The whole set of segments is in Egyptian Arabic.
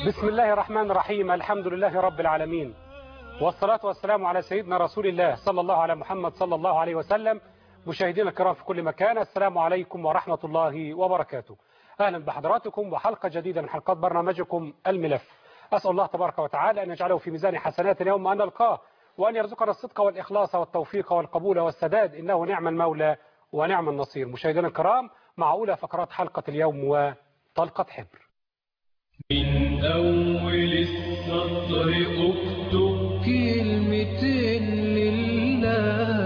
بسم الله الرحمن الرحيم الحمد لله رب العالمين والصلاة والسلام على سيدنا رسول الله صلى الله على محمد صلى الله عليه وسلم مشاهدينا الكرام في كل مكان السلام عليكم ورحمة الله وبركاته أهلا بحضراتكم وحلقة جديدة من حلقات برنامجكم الملف أسأل الله تبارك وتعالى أن يجعله في ميزان حسنات يوم أن نلقاه وأن يرزقنا الصدق والإخلاص والتوفيق والقبول والسداد إنه نعم المولى ونعم النصير مشاهدينا الكرام مع أولى فقرات حلقة اليوم وطلقة حبر من أول السطر أكتب كلمتين لله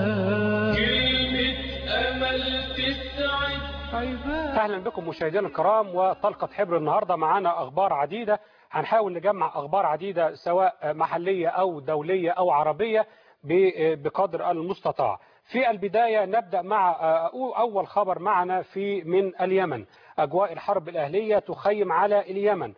كلمة أمل تسعد عباد أهلا بكم مشاهدينا الكرام وطلقة حبر النهاردة معانا أخبار عديدة هنحاول نجمع أخبار عديدة سواء محلية أو دولية أو عربية ب- بقدر المستطاع في البداية نبدأ مع أول خبر معنا في من اليمن أجواء الحرب الأهلية تخيم على اليمن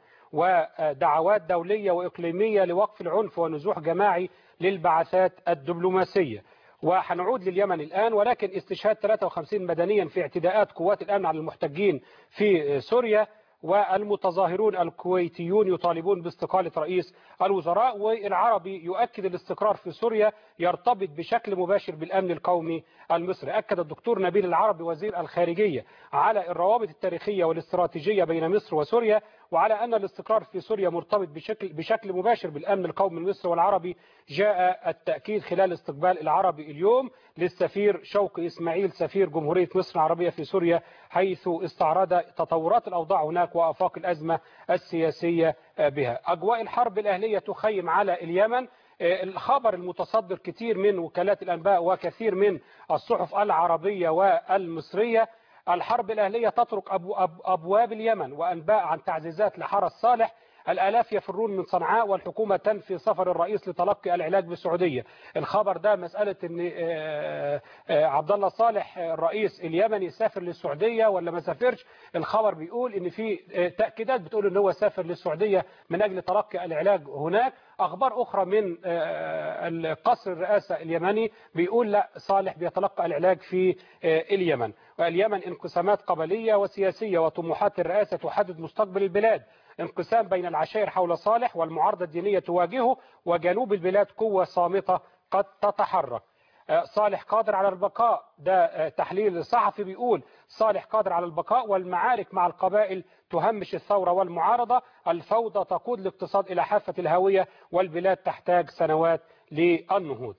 ودعوات دولية وإقليمية لوقف العنف ونزوح جماعي للبعثات الدبلوماسية وهنعود لليمن الآن ولكن استشهاد 53 مدنيا في اعتداءات قوات الأمن على المحتجين في سوريا والمتظاهرون الكويتيون يطالبون باستقالة رئيس الوزراء والعربي يؤكد الاستقرار في سوريا يرتبط بشكل مباشر بالأمن القومي المصري أكد الدكتور نبيل العربي وزير الخارجية على الروابط التاريخية والاستراتيجية بين مصر وسوريا وعلى أن الاستقرار في سوريا مرتبط بشكل, بشكل مباشر بالأمن القومي المصري والعربي جاء التأكيد خلال استقبال العربي اليوم للسفير شوقي إسماعيل سفير جمهورية مصر العربية في سوريا حيث استعرض تطورات الأوضاع هناك وآفاق الأزمة السياسية بها أجواء الحرب الأهلية تخيم على اليمن الخبر المتصدر كتير من وكالات الأنباء وكثير من الصحف العربية والمصرية الحرب الأهلية تطرق أبو أب أبواب اليمن وأنباء عن تعزيزات لحرس صالح الآلاف يفرون من صنعاء والحكومة تنفي سفر الرئيس لتلقي العلاج بالسعودية الخبر ده مسألة أن آه، آه، عبد الله صالح آه، الرئيس اليمني سافر للسعودية ولا ما سافرش الخبر بيقول أن في آه، تأكيدات بتقول أن هو سافر للسعودية من أجل تلقي العلاج هناك أخبار أخرى من آه، القصر الرئاسة اليمني بيقول لا صالح بيتلقى العلاج في آه، اليمن واليمن انقسامات قبلية وسياسية وطموحات الرئاسة تحدد مستقبل البلاد انقسام بين العشائر حول صالح والمعارضة الدينية تواجهه وجنوب البلاد قوة صامتة قد تتحرك آه، صالح قادر على البقاء ده آه، تحليل صحفي بيقول صالح قادر على البقاء والمعارك مع القبائل تهمش الثورة والمعارضة الفوضى تقود الاقتصاد إلى حافة الهوية والبلاد تحتاج سنوات للنهوض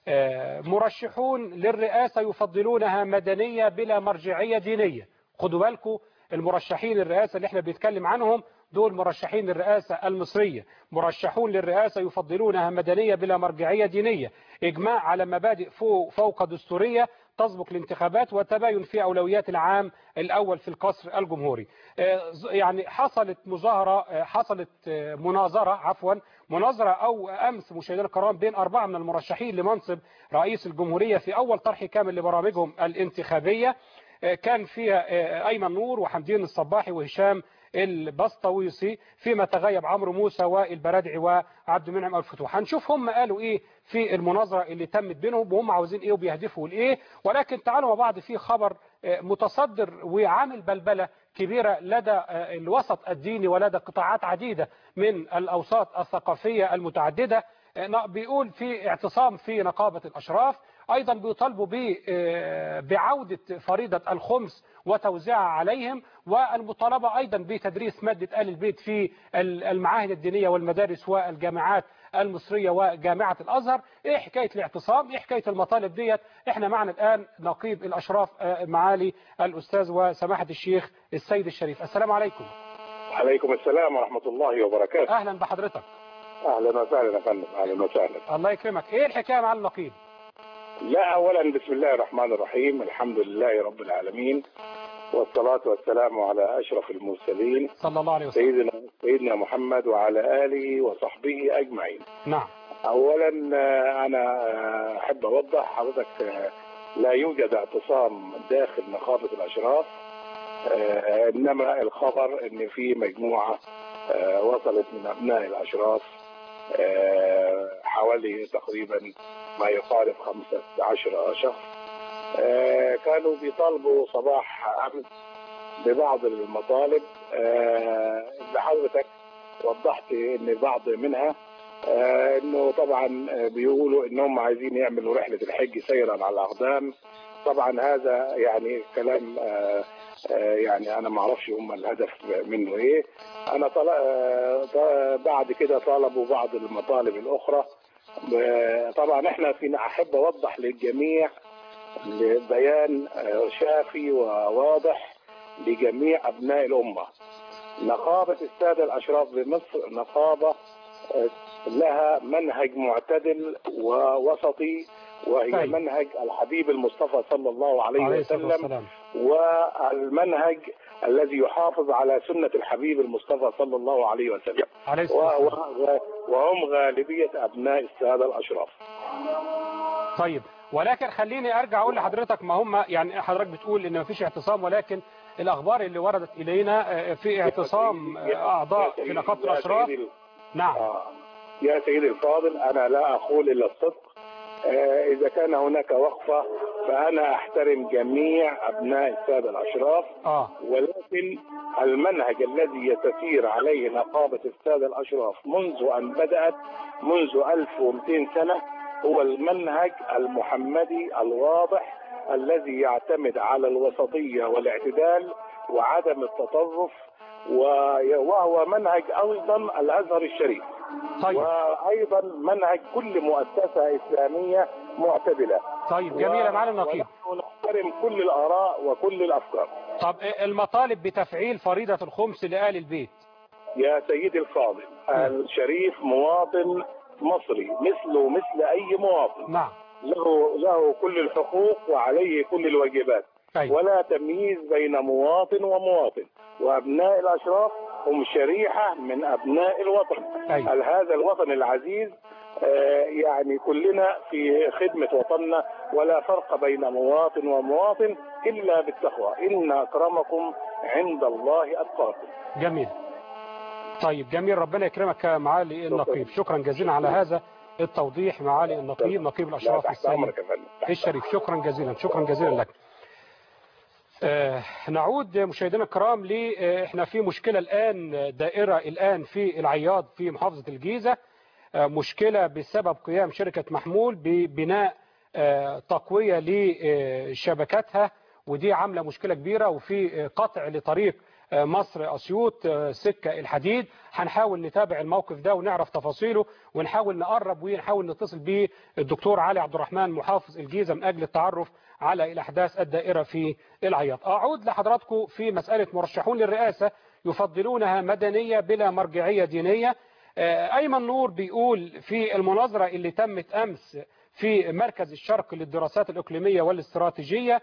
آه، مرشحون للرئاسة يفضلونها مدنية بلا مرجعية دينية خدوا بالكم المرشحين الرئاسة اللي احنا بنتكلم عنهم دول مرشحين الرئاسة المصرية مرشحون للرئاسة يفضلونها مدنية بلا مرجعية دينية إجماع على مبادئ فوق, فوق دستورية تسبق الانتخابات وتباين في أولويات العام الأول في القصر الجمهوري آه، ز- يعني حصلت مظاهرة آه، حصلت آه، مناظرة عفوا مناظرة أو أمس مشاهدينا الكرام بين أربعة من المرشحين لمنصب رئيس الجمهورية في أول طرح كامل لبرامجهم الانتخابية آه، كان فيها آه، أيمن نور وحمدين الصباحي وهشام البسطويسي فيما تغيب عمرو موسى والبرادعي وعبد المنعم الفتوح هنشوف هم قالوا ايه في المناظرة اللي تمت بينهم وهم عاوزين ايه وبيهدفوا لايه ولكن تعالوا مع بعض في خبر آه، متصدر وعامل بلبلة كبيرة لدى آه، الوسط الديني ولدى قطاعات عديدة من الأوساط الثقافية المتعددة آه، بيقول في اعتصام في نقابة الأشراف أيضا بيطالبوا ب- آه، بعودة فريضة الخمس وتوزيعها عليهم والمطالبة أيضا بتدريس مادة آل البيت في ال- المعاهد الدينية والمدارس والجامعات المصرية وجامعة الأزهر إيه حكاية الاعتصام إيه حكاية المطالب ديت إحنا معنا الآن نقيب الأشراف آه، معالي الأستاذ وسماحة الشيخ السيد الشريف السلام عليكم عليكم السلام ورحمة الله وبركاته أهلا بحضرتك أهلا وسهلا يا فندم أهلا وسهلا الله يكرمك إيه الحكاية مع النقيب لا أولا بسم الله الرحمن الرحيم الحمد لله رب العالمين والصلاة والسلام على أشرف المرسلين صلى الله عليه وسلم سيدنا سيدنا محمد وعلى آله وصحبه أجمعين نعم أولا آه، أنا آه، أحب أوضح حضرتك آه، لا يوجد اعتصام داخل نقابة الأشراف آه، إنما الخبر إن في مجموعة آه، وصلت من أبناء الأشراف آه، حوالي تقريبا ما يقارب 15 شخص آه، كانوا بيطالبوا صباح أمس ببعض المطالب آه، اللي حضرتك وضحت ان بعض منها آه، انه طبعا آه، بيقولوا انهم عايزين يعملوا رحله الحج سيرا على الاقدام طبعا هذا يعني كلام آه، آه، يعني انا ما اعرفش هم الهدف منه ايه انا طل... آه، ط- بعد كده طالبوا بعض المطالب الاخرى ب- طبعا احنا فينا احب اوضح للجميع لبيان آه، شافي وواضح لجميع ابناء الامه نقابه الساده الاشراف بمصر نقابه آه، لها منهج معتدل ووسطي وهي طيب. منهج الحبيب المصطفى صلى الله عليه عليه الصلاة وسلم والسلام والمنهج الذي يحافظ على سنة الحبيب المصطفى صلى الله عليه وسلم عليه و- الصلاة والسلام و- وهم غالبية أبناء السادة الأشراف طيب ولكن خليني ارجع اقول لحضرتك ما هم يعني حضرتك بتقول ان مفيش اعتصام ولكن الاخبار اللي وردت الينا آه، في اعتصام آه، اعضاء في نقابه يا الاشراف سيدي- نعم آه. يا سيدي الفاضل أنا لا أقول إلا الصدق آه، إذا كان هناك وقفة فأنا أحترم جميع أبناء السادة الأشراف اه ولكن المنهج الذي يتسير عليه نقابة السادة الأشراف منذ أن بدأت منذ 1200 سنة هو المنهج المحمدي الواضح الذي يعتمد على الوسطية والاعتدال وعدم التطرف و- وهو منهج أيضا الأزهر الشريف طيب وأيضا منهج كل مؤسسة إسلامية معتدلة طيب جميلة معالي النقيب ونحن نحترم كل الآراء وكل الأفكار طب آه، المطالب بتفعيل فريضة الخمس لآل البيت يا سيدي الفاضل الشريف مواطن مصري مثله مثل أي مواطن نعم له له كل الحقوق وعليه كل الواجبات أيوة. ولا تمييز بين مواطن ومواطن وأبناء الأشراف هم شريحة من أبناء الوطن أيوة. هل هذا الوطن العزيز آه، يعني كلنا في خدمة وطننا ولا فرق بين مواطن ومواطن إلا بالتقوى إن أكرمكم عند الله أتقاكم جميل طيب جميل ربنا يكرمك يا معالي النقيب شكرا جزيلا على هذا التوضيح معالي النقيب نقيب لا الأشراف تحت السيد أمرك يا فندم تحت الشريف شكرا جزيلا شكرا جزيلا لك آه، نعود مشاهدينا الكرام ل آه، احنا في مشكلة الآن دائرة الآن في العياض في محافظة الجيزة آه، مشكلة بسبب قيام شركة محمول ببناء آه، تقوية لشبكاتها ودي عاملة مشكلة كبيرة وفي آه، قطع لطريق آه، مصر أسيوط آه، سكة الحديد هنحاول نتابع الموقف ده ونعرف تفاصيله ونحاول نقرب ونحاول نتصل بالدكتور علي عبد الرحمن محافظ الجيزة من أجل التعرف على الأحداث الدائرة في العياط أعود لحضراتكم في مسألة مرشحون للرئاسة يفضلونها مدنية بلا مرجعية دينية آه، أيمن نور بيقول في المناظرة اللي تمت أمس في مركز الشرق للدراسات الإقليمية والاستراتيجية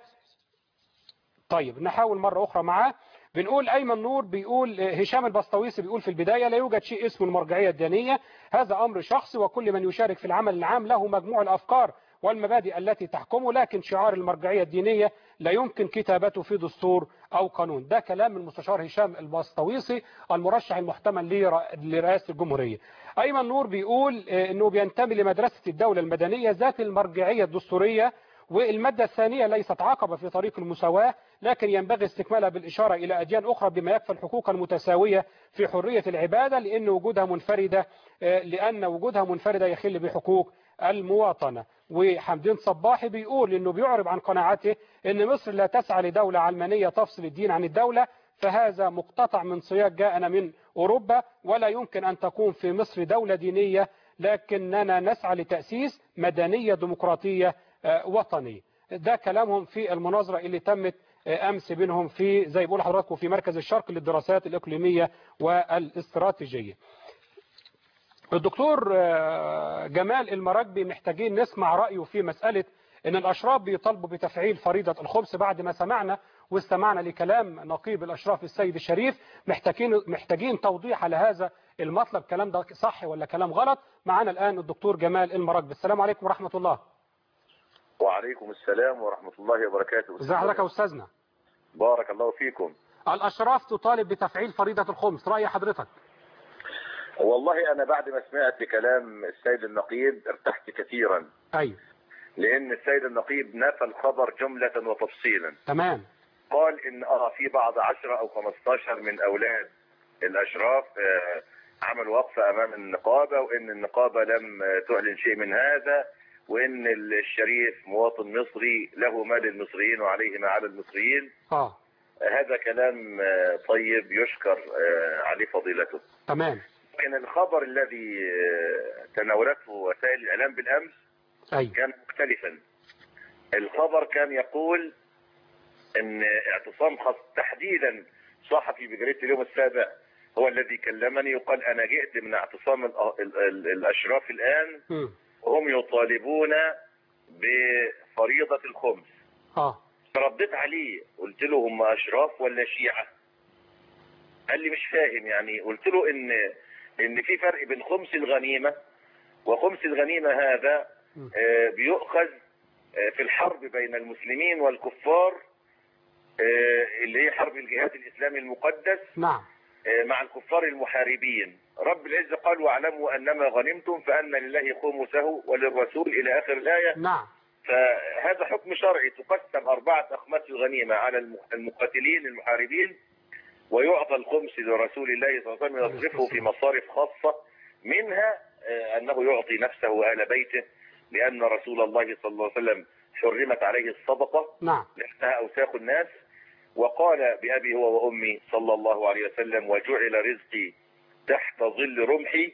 طيب نحاول مرة أخرى معاه بنقول أيمن نور بيقول هشام البسطويسي بيقول في البداية لا يوجد شيء اسمه المرجعية الدينية هذا أمر شخصي وكل من يشارك في العمل العام له مجموع الأفكار والمبادئ التي تحكمه لكن شعار المرجعية الدينية لا يمكن كتابته في دستور أو قانون ده كلام المستشار هشام البسطويسي المرشح المحتمل لر- لرئاسة الجمهورية أيمن نور بيقول آه، أنه بينتمي لمدرسة الدولة المدنية ذات المرجعية الدستورية والمادة الثانية ليست عقبة في طريق المساواة لكن ينبغي استكمالها بالإشارة إلى أديان أخرى بما يكفي الحقوق المتساوية في حرية العبادة لأن وجودها منفردة آه، لأن وجودها منفردة يخل بحقوق المواطنة وحمدين صباحي بيقول أنه بيعرب عن قناعته أن مصر لا تسعى لدولة علمانية تفصل الدين عن الدولة فهذا مقتطع من سياق جاءنا من أوروبا ولا يمكن أن تكون في مصر دولة دينية لكننا نسعى لتأسيس مدنية ديمقراطية آه، وطنية ده كلامهم في المناظرة اللي تمت آه، أمس بينهم في زي بقول حضراتكم في مركز الشرق للدراسات الإقليمية والاستراتيجية الدكتور آه، جمال المراكبي محتاجين نسمع رأيه في مسألة ان الاشراف بيطالبوا بتفعيل فريضة الخبز بعد ما سمعنا واستمعنا لكلام نقيب الاشراف السيد الشريف محتاجين محتاجين توضيح على هذا المطلب كلام ده صح ولا كلام غلط معنا الان الدكتور جمال المراكبي السلام عليكم ورحمة الله وعليكم السلام ورحمة الله وبركاته ازي حضرتك يا استاذنا بارك الله فيكم الاشراف تطالب بتفعيل فريضة الخمس رأي حضرتك والله أنا بعد ما سمعت كلام السيد النقيب ارتحت كثيرا ايوه لأن السيد النقيب نفى الخبر جملة وتفصيلا تمام قال إن آه في بعض 10 أو 15 من أولاد الأشراف آه عملوا وقفة أمام النقابة وإن النقابة لم تعلن شيء من هذا وإن الشريف مواطن مصري له ما للمصريين وعليه ما على المصريين اه هذا كلام آه، طيب يشكر آه، عليه فضيلته تمام لكن الخبر الذي آه، تناولته وسائل الإعلام بالأمس ايوه كان مختلفا الخبر كان يقول ان اعتصام خاص تحديدا صحفي بجريدة اليوم السابع هو الذي كلمني وقال انا جئت من اعتصام الأ- ال- ال- الاشراف الان مم. وهم يطالبون بفريضة الخمس اه فرديت عليه قلت له هم اشراف ولا شيعة قال لي مش فاهم يعني قلت له ان ان في فرق بين خمس الغنيمة وخمس الغنيمة هذا مم. آه، بيؤخذ آه، في الحرب بين المسلمين والكفار آه، اللي هي حرب الجهاد الإسلامي المقدس نعم آه، مع الكفار المحاربين رب العزة قال واعلموا أنما غنمتم فأن لله خمسه وللرسول إلى آخر الآية نعم فهذا حكم شرعي تقسم أربعة أخماس الغنيمة على الم- المقاتلين المحاربين ويعطى الخمس لرسول الله صلى الله عليه وسلم يصرفه في مصارف خاصة منها آه، أنه يعطي نفسه وآل بيته لأن رسول الله صلى الله عليه وسلم حرمت عليه الصدقة نعم لأنها أوساخ الناس وقال بأبي هو وأمي صلى الله عليه وسلم وجعل رزقي تحت ظل رمحي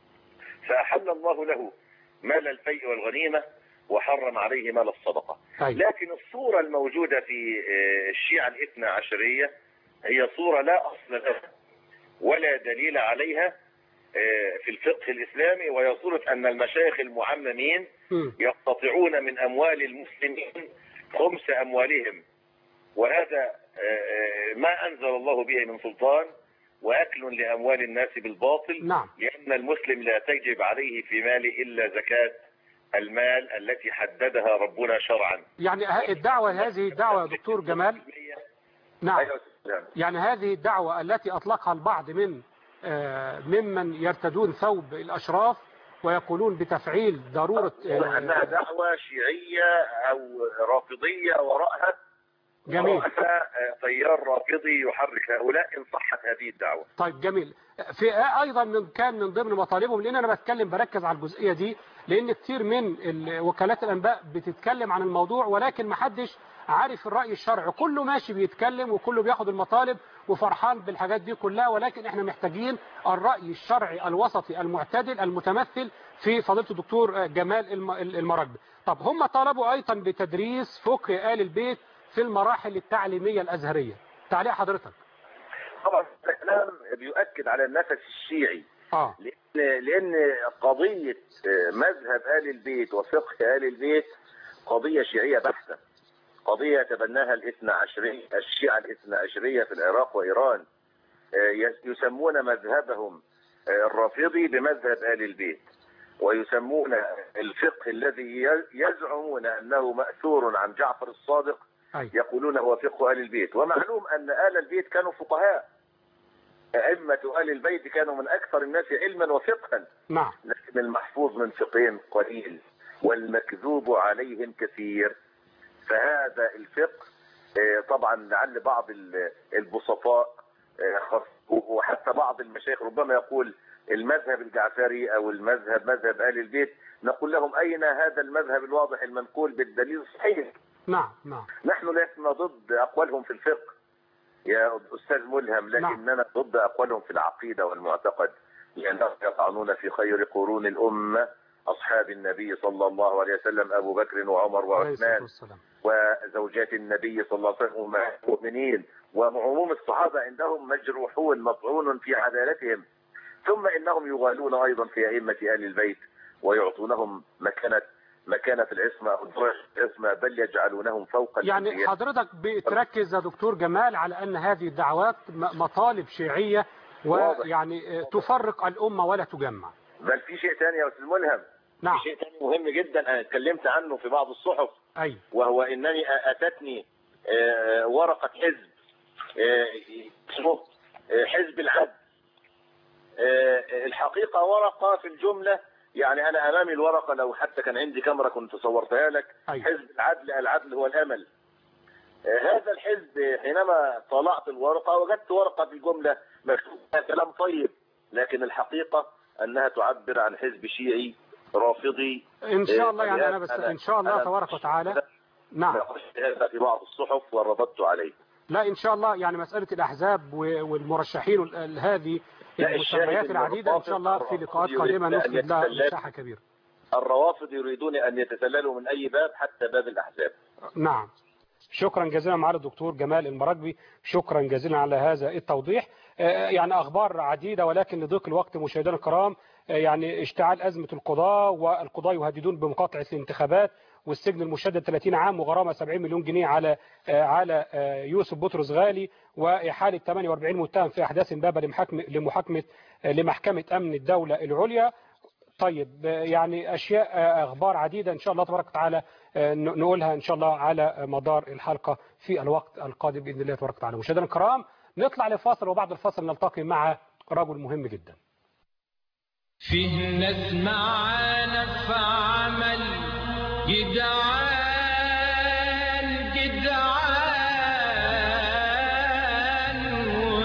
فأحل الله له مال الفيء والغنيمة وحرم عليه مال الصدقة طيب لكن الصورة الموجودة في آه، الشيعة الاثنى عشرية هي صورة لا أصل لها ولا دليل عليها آه، في الفقه الإسلامي وهي صورة أن المشايخ المعممين مم. يقتطعون من أموال المسلمين خمس أموالهم وهذا آه، آه، ما أنزل الله به من سلطان وأكل لأموال الناس بالباطل نعم لأن المسلم لا تجب عليه في ماله إلا زكاة المال التي حددها ربنا شرعا يعني ه- الدعوة هذه الدعوة يا دكتور جمال نعم أيوة أستاذ. يعني هذه الدعوة التي أطلقها البعض من آه، ممن يرتدون ثوب الأشراف ويقولون بتفعيل ضرورة آه، أنها دعوة شيعية أو رافضية وراءها جميل وراءها تيار رافضي يحرك هؤلاء إن صحت هذه الدعوة طيب جميل في ايضا من كان من ضمن مطالبهم لان انا بتكلم بركز على الجزئيه دي لان كتير من ال- وكالات الانباء بتتكلم عن الموضوع ولكن محدش عارف الراي الشرعي كله ماشي بيتكلم وكله بياخد المطالب وفرحان بالحاجات دي كلها ولكن احنا محتاجين الراي الشرعي الوسطي المعتدل المتمثل في فضيله الدكتور جمال الم- المراكبي طب هم طلبوا ايضا بتدريس فقه ال البيت في المراحل التعليميه الازهريه تعليق حضرتك طبعا هذا كلام بيؤكد على النفس الشيعي اه لأن, لأن قضية مذهب آل البيت وفقه آل البيت قضية شيعية بحتة قضية يتبناها الاثنى عشرية الشيعة الاثنى عشرية في العراق وإيران يسمون مذهبهم الرافضي بمذهب آل البيت ويسمون الفقه الذي يزعمون أنه مأثور عن جعفر الصادق أي. يقولون هو فقه آل البيت ومعلوم أن آل البيت كانوا فقهاء أئمة آل البيت كانوا من أكثر الناس علما وفقها نعم لكن المحفوظ من فقههم قليل والمكذوب عليهم كثير فهذا الفقه آه، طبعا لعل بعض ال- البسطاء آه، خاص- وحتى بعض المشايخ ربما يقول المذهب الجعفري او المذهب مذهب اهل البيت نقول لهم اين هذا المذهب الواضح المنقول بالدليل الصحيح نعم نعم نحن لسنا ضد اقوالهم في الفقه يا استاذ ملهم لكننا ضد اقوالهم في العقيده والمعتقد لانهم يطعنون في خير قرون الامه اصحاب النبي صلى الله عليه وسلم ابو بكر وعمر عليه الصلاة وعثمان والسلام وزوجات النبي صلى الله عليه وسلم أمهات المؤمنين وعموم الصحابة عندهم مجروحون مطعون في عدالتهم ثم إنهم يغالون أيضا في أئمة أهل البيت ويعطونهم مكانة مكانة العصمة أو درجة العصمة بل يجعلونهم فوق يعني الأنبياء. حضرتك بتركز يا دكتور جمال على أن هذه الدعوات م- مطالب شيعية واضح. ويعني آه، تفرق الأمة ولا تجمع بل في شيء ثاني يا أستاذ ملهم نعم في شيء ثاني مهم جدا أنا اتكلمت عنه في بعض الصحف أي وهو انني اتتني آه، ورقه حزب آه، اسمه آه، حزب العدل آه، الحقيقه ورقه في الجمله يعني انا امامي الورقه لو حتى كان عندي كاميرا كنت صورتها لك أي. حزب العدل العدل هو الامل آه، هذا الحزب حينما طلعت الورقه وجدت ورقه في الجمله مكتوب فيها كلام طيب لكن الحقيقة أنها تعبر عن حزب شيعي رافضي ان شاء الله يعني انا أنا- بس ان شاء الله أنا- تبارك وتعالى نعم ناقشت هذا في بعض الصحف وربطت عليه لا ان شاء الله يعني مساله الاحزاب و- والمرشحين وال- ال- هذه لا، المسميات الشاهد العديده ان شاء الله في الرافض لقاءات يريد قادمه أن نفرد لها يتسلل. مساحه كبيره الروافض يريدون أن يتسللوا من أي باب حتى باب الأحزاب نعم شكرا جزيلا معالي الدكتور جمال المراكبي شكرا جزيلا على هذا التوضيح آه، يعني أخبار عديدة ولكن لضيق الوقت مشاهدينا الكرام آه، يعني اشتعال أزمة القضاة والقضاة يهددون بمقاطعة الانتخابات والسجن المشدد 30 عام وغرامة 70 مليون جنيه على آه، على آه، يوسف بطرس غالي وإحالة 48 متهم في أحداث بابا لمحاكمة لمحاكمة آه، لمحكمة أمن الدولة العليا طيب آه، يعني أشياء آه، أخبار عديدة إن شاء الله تبارك وتعالى آه، ن- نقولها إن شاء الله على مدار الحلقة في الوقت القادم بإذن الله تبارك وتعالى مشاهدينا الكرام نطلع لفاصل وبعد الفاصل نلتقي مع رجل مهم جدا فيه ناس معانا في عمل جدعان جدعان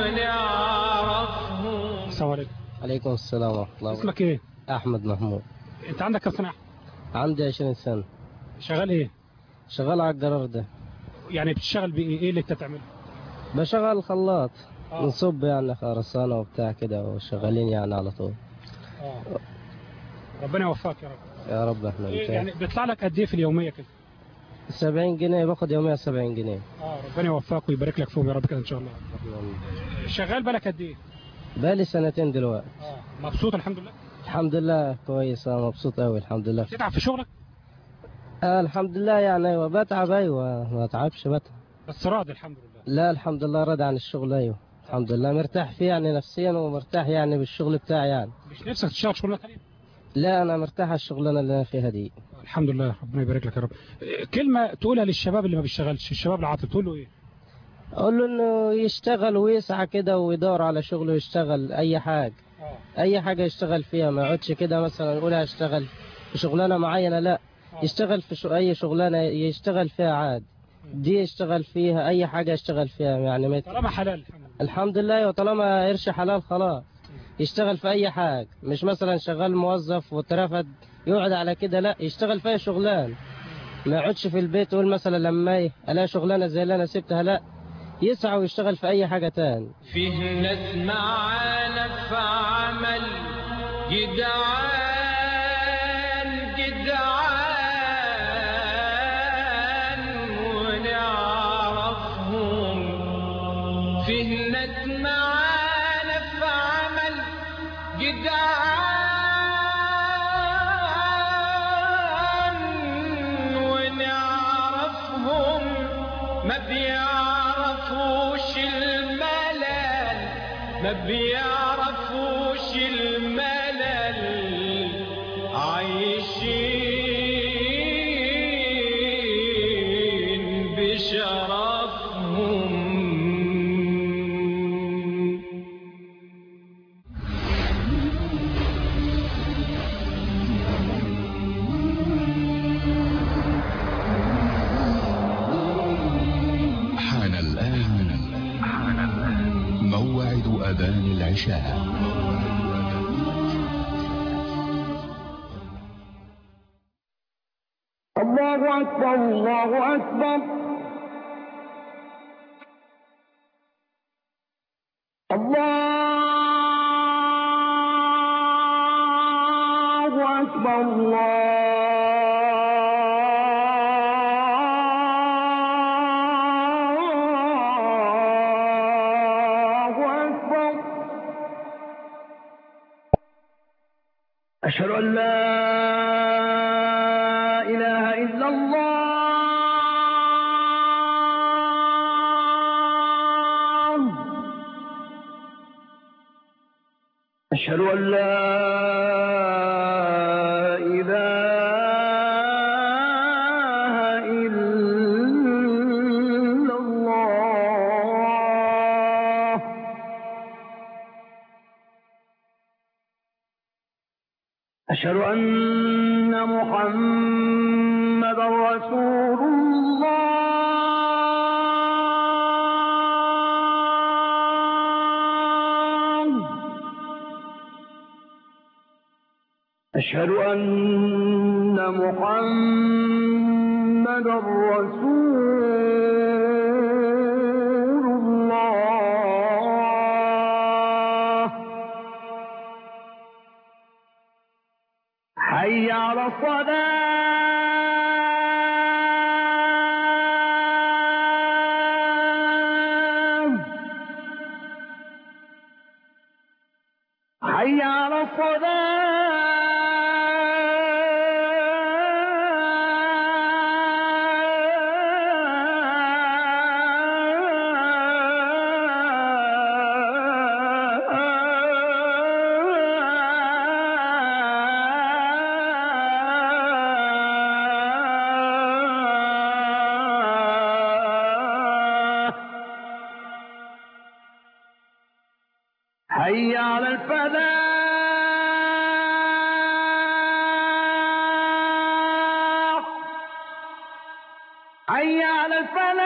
ونعرفهم السلام عليكم عليكم السلام ورحمة الله وبركاته اسمك إيه؟ أحمد محمود أنت عندك كم سنة؟ عندي 20 سنة شغال إيه؟ شغال على القرار ده يعني بتشتغل بإيه؟ إيه اللي أنت بتعمله؟ بشغل خلاط آه. نصب يعني خرسانة وبتاع كده وشغالين يعني على طول آه. ربنا يوفقك يا رب يا رب احنا إيه نتابع. يعني بيطلع لك قد إيه في اليومية كده؟ 70 جنيه باخد يوميا 70 جنيه اه ربنا يوفقك ويبارك لك فيهم يا رب كده ان شاء الله شغال بالك قد ايه بقالي سنتين دلوقتي اه مبسوط الحمد لله الحمد لله كويس أنا مبسوط أوي الحمد لله بتتعب في شغلك آه الحمد لله يعني أيوة بتعب أيوة ما أتعبش بتعب بس راضي الحمد لله لا الحمد لله راضي عن الشغل أيوة الحمد لله مرتاح فيه يعني نفسيا ومرتاح يعني بالشغل بتاعي يعني مش نفسك تشتغل شغلانه ثانيه لا أنا مرتاح على الشغلانة اللي أنا فيها دي الحمد لله ربنا يبارك لك يا رب إيه، كلمه تقولها للشباب اللي ما بيشتغلش الشباب العاطل تقول له ايه اقول له انه يشتغل ويسعى كده ويدور على شغل ويشتغل اي حاجه اه اي حاجه يشتغل فيها ما يقعدش كده مثلا يقول هشتغل في شغلانه معينه لا يشتغل في شو اي شغلانه يشتغل فيها عاد دي يشتغل فيها اي حاجه يشتغل فيها يعني ما يت- طالما حلال الحمد لله الحمد لله وطالما قرش حلال خلاص يشتغل في اي حاجه مش مثلا شغال موظف واترفد يقعد على كده لا يشتغل في اي شغلان ما يقعدش في البيت يقول مثلا لما ايه الاقي شغلانه زي اللي انا سبتها لا يسعى ويشتغل في اي حاجه تاني فيه ناس معانا في عمل جدعان جدعان ونعرفهم فيه ناس معانا في عمل جدعان ونعرفهم ما بيعرفوش الملل ما بيعرفوش الملل عايشين بشرفهم حان الآن موعد أذان العشاء الله أكبر الله أكبر الله أكبر الله أكبر أشهد أن لا إله إلا الله أشهد أن لا إله إلا الله أشهد أن محمد رسول الله أشهد أن محمد رسول الله حي على الصلاة حي على الصلاة حي على الفلاح حي على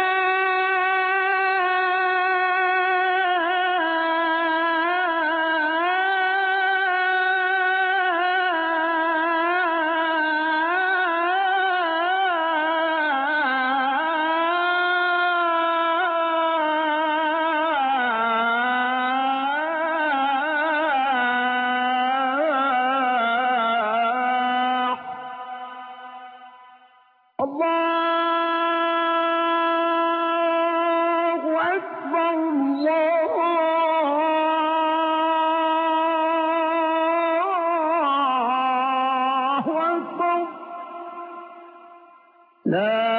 الفلاح الله أكبر الله أكبر لا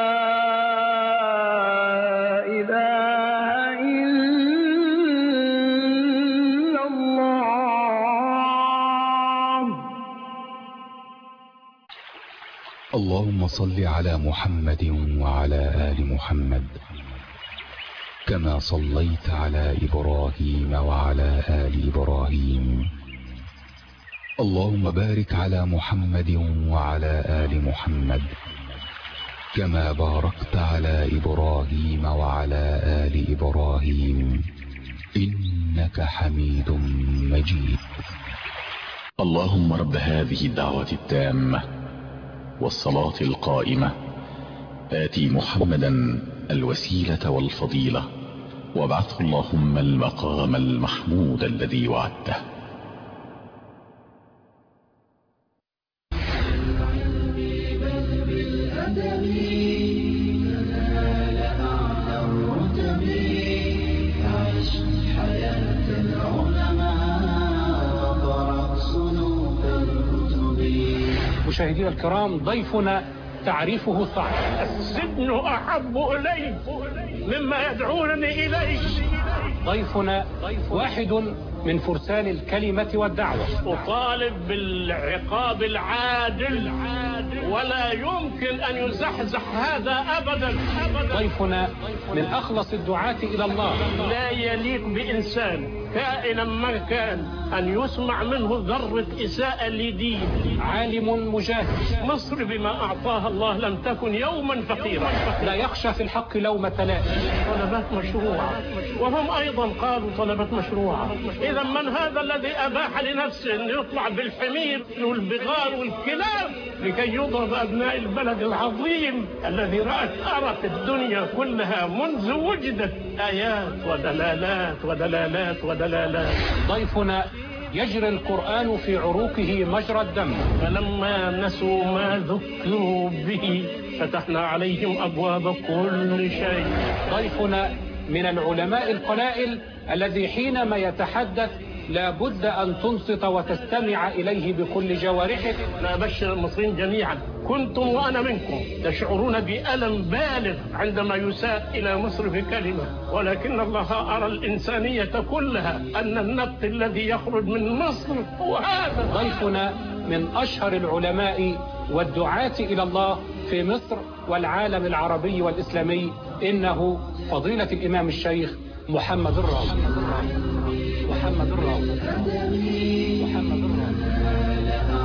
إله إلا الله اللهم صل على محمد وعلى آل محمد كما صليت على إبراهيم وعلى آل إبراهيم اللهم بارك على محمد وعلى آل محمد كما باركت على إبراهيم وعلى آل إبراهيم إنك حميد مجيد اللهم رب هذه الدعوة التامة والصلاة القائمة آتي محمدا الوسيلة والفضيلة وابعثه اللهم المقام المحمود الذي وعدته مشاهدينا الكرام ضيفنا تعريفه صعب السجن أحب إلي مما يدعونني إليه ضيفنا واحد من فرسان الكلمة والدعوة أطالب بالعقاب العادل ولا يمكن أن يزحزح هذا أبدا ضيفنا من أخلص الدعاة إلى الله لا يليق بإنسان كائنا من كان أن يسمع منه ذرة إساءة لدين عالم مجاهد مصر بما أعطاها الله لم تكن يوما فقيرة لا يخشى في الحق لومة لائم طلبات مشروعة وهم أيضا قالوا طلبات مشروعة إذا من هذا الذي أباح لنفسه أن يطلع بالحمير والبغال والكلاب لكي يضرب أبناء البلد العظيم الذي رأت أرت الدنيا كلها منذ وجدت آيات ودلالات ودلالات ودلالات ضيفنا يجري القرآن في عروقه مجرى الدم فلما نسوا ما ذكروا به فتحنا عليهم أبواب كل شيء ضيفنا من العلماء القلائل الذي حينما يتحدث لا بد أن تنصت وتستمع إليه بكل جوارحك أنا أبشر المصريين جميعا كنتم وأنا منكم تشعرون بألم بالغ عندما يساء إلى مصر في كلمة ولكن الله أرى الإنسانية كلها أن النبت الذي يخرج من مصر هو هذا ضيفنا من أشهر العلماء والدعاة إلى الله في مصر والعالم العربي والإسلامي إنه فضيلة الإمام الشيخ محمد الراوي محمد الراوي محمد الراوي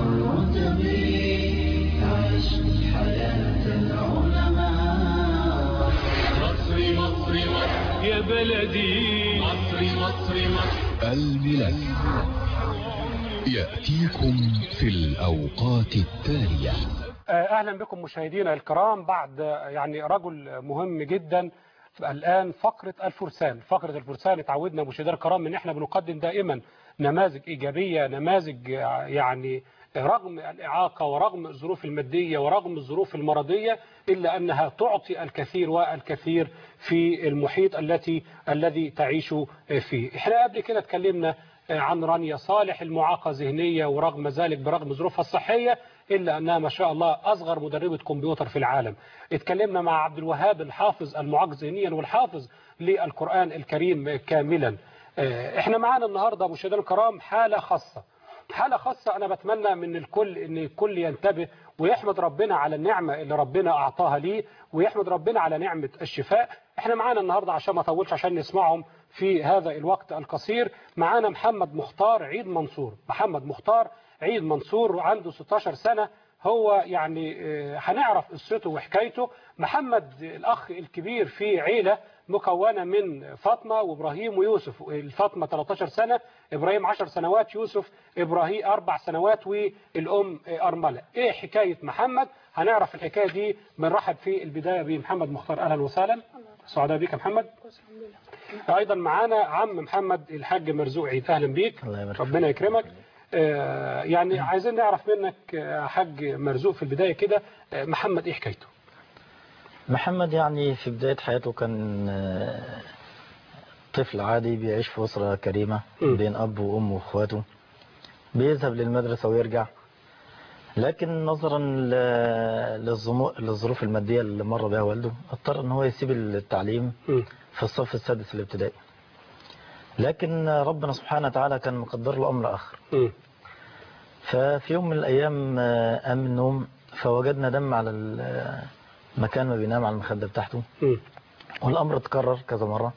مصري مصري مصر يا بلدي مصري مصري مصر الملك يأتيكم في الأوقات التالية اهلا بكم مشاهدينا الكرام بعد يعني رجل مهم جدا الان فقره الفرسان فقره الفرسان اتعودنا مشاهدينا الكرام ان احنا بنقدم دائما نماذج ايجابيه نماذج يعني رغم الاعاقه ورغم الظروف الماديه ورغم الظروف المرضيه الا انها تعطي الكثير والكثير في المحيط التي الذي تعيش فيه احنا قبل كده اتكلمنا عن رانيا صالح المعاقة ذهنية ورغم ذلك برغم ظروفها الصحية إلا أنها ما شاء الله أصغر مدربة كمبيوتر في العالم اتكلمنا مع عبد الوهاب الحافظ المعاق ذهنيا والحافظ للقرآن الكريم كاملا احنا معانا النهاردة مشاهدينا الكرام حالة خاصة حالة خاصة أنا بتمنى من الكل أن الكل ينتبه ويحمد ربنا على النعمة اللي ربنا أعطاها ليه ويحمد ربنا على نعمة الشفاء احنا معانا النهاردة عشان ما اطولش عشان نسمعهم في هذا الوقت القصير معانا محمد مختار عيد منصور محمد مختار عيد منصور عنده 16 سنة هو يعني هنعرف قصته وحكايته محمد الأخ الكبير في عيلة مكونة من فاطمة وإبراهيم ويوسف الفاطمة 13 سنة إبراهيم 10 سنوات يوسف إبراهيم 4 سنوات والأم أرملة إيه حكاية محمد هنعرف الحكاية دي بنرحب في البداية بمحمد مختار أهلا وسهلا سعداء بيك يا محمد أيضا معانا عم محمد الحاج مرزوق عيد أهلا بيك ربنا يكرمك آه يعني عايزين نعرف منك يا حاج مرزوق في البداية كده آه محمد إيه حكايته محمد يعني في بداية حياته كان طفل عادي بيعيش في أسرة كريمة بين أب وأم وأخواته بيذهب للمدرسة ويرجع لكن نظرا للظروف المادية اللي مر بها والده اضطر ان هو يسيب التعليم في الصف السادس الابتدائي لكن ربنا سبحانه وتعالى كان مقدر له أمر آخر ففي يوم من الأيام قام من النوم فوجدنا دم على المكان ما بينام على المخدة بتاعته والأمر اتكرر كذا مرة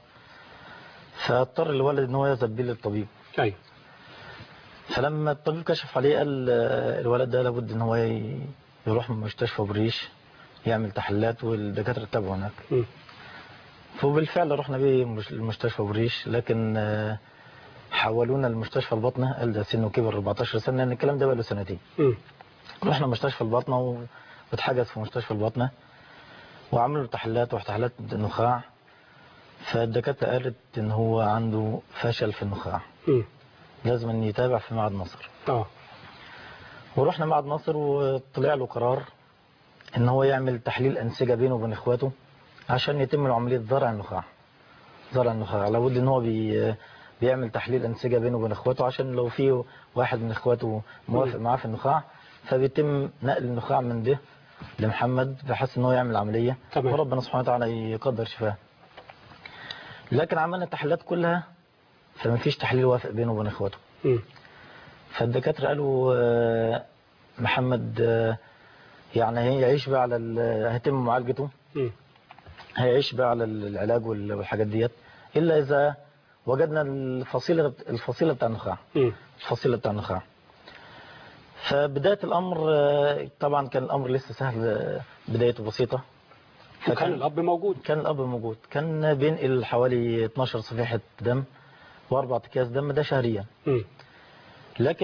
فاضطر الولد ان هو يذهب بيه للطبيب أي. فلما الطبيب كشف عليه قال الولد ده لابد ان هو يروح مستشفى بريش يعمل تحليلات والدكاتره تابعوا هناك م. فبالفعل رحنا بيه المستشفى بريش لكن حولونا لمستشفى البطنه قال ده سنه كبر 14 سنه لان الكلام ده بقى له سنتين م. رحنا مستشفى البطنه واتحجز في مستشفى البطنه وعملوا تحليلات وتحليلات نخاع فالدكاتره قالت ان هو عنده فشل في النخاع م. لازم ان يتابع في معهد نصر اه ورحنا معهد نصر وطلع له قرار ان هو يعمل تحليل انسجه بينه وبين اخواته عشان يتم عمليه زرع النخاع زرع النخاع لابد ان هو بي بيعمل تحليل انسجه بينه وبين اخواته عشان لو في واحد من اخواته موافق معاه في النخاع فبيتم نقل النخاع من ده لمحمد بحيث ان هو يعمل عمليه تمام. وربنا سبحانه وتعالى يقدر شفاه لكن عملنا التحليلات كلها فما فيش تحليل وافق بينه وبين اخواته م. فالدكاتره قالوا محمد يعني هيعيش بقى على هيتم معالجته م. هيعيش بقى على العلاج والحاجات ديت الا اذا وجدنا الفصيله الفصيله بتاع النخاع م. الفصيله بتاع النخاع فبدايه الامر طبعا كان الامر لسه سهل بدايته بسيطه وكان الاب موجود كان الاب موجود كان بينقل حوالي 12 صفيحه دم واربع اكياس دم ده شهريا م. لكن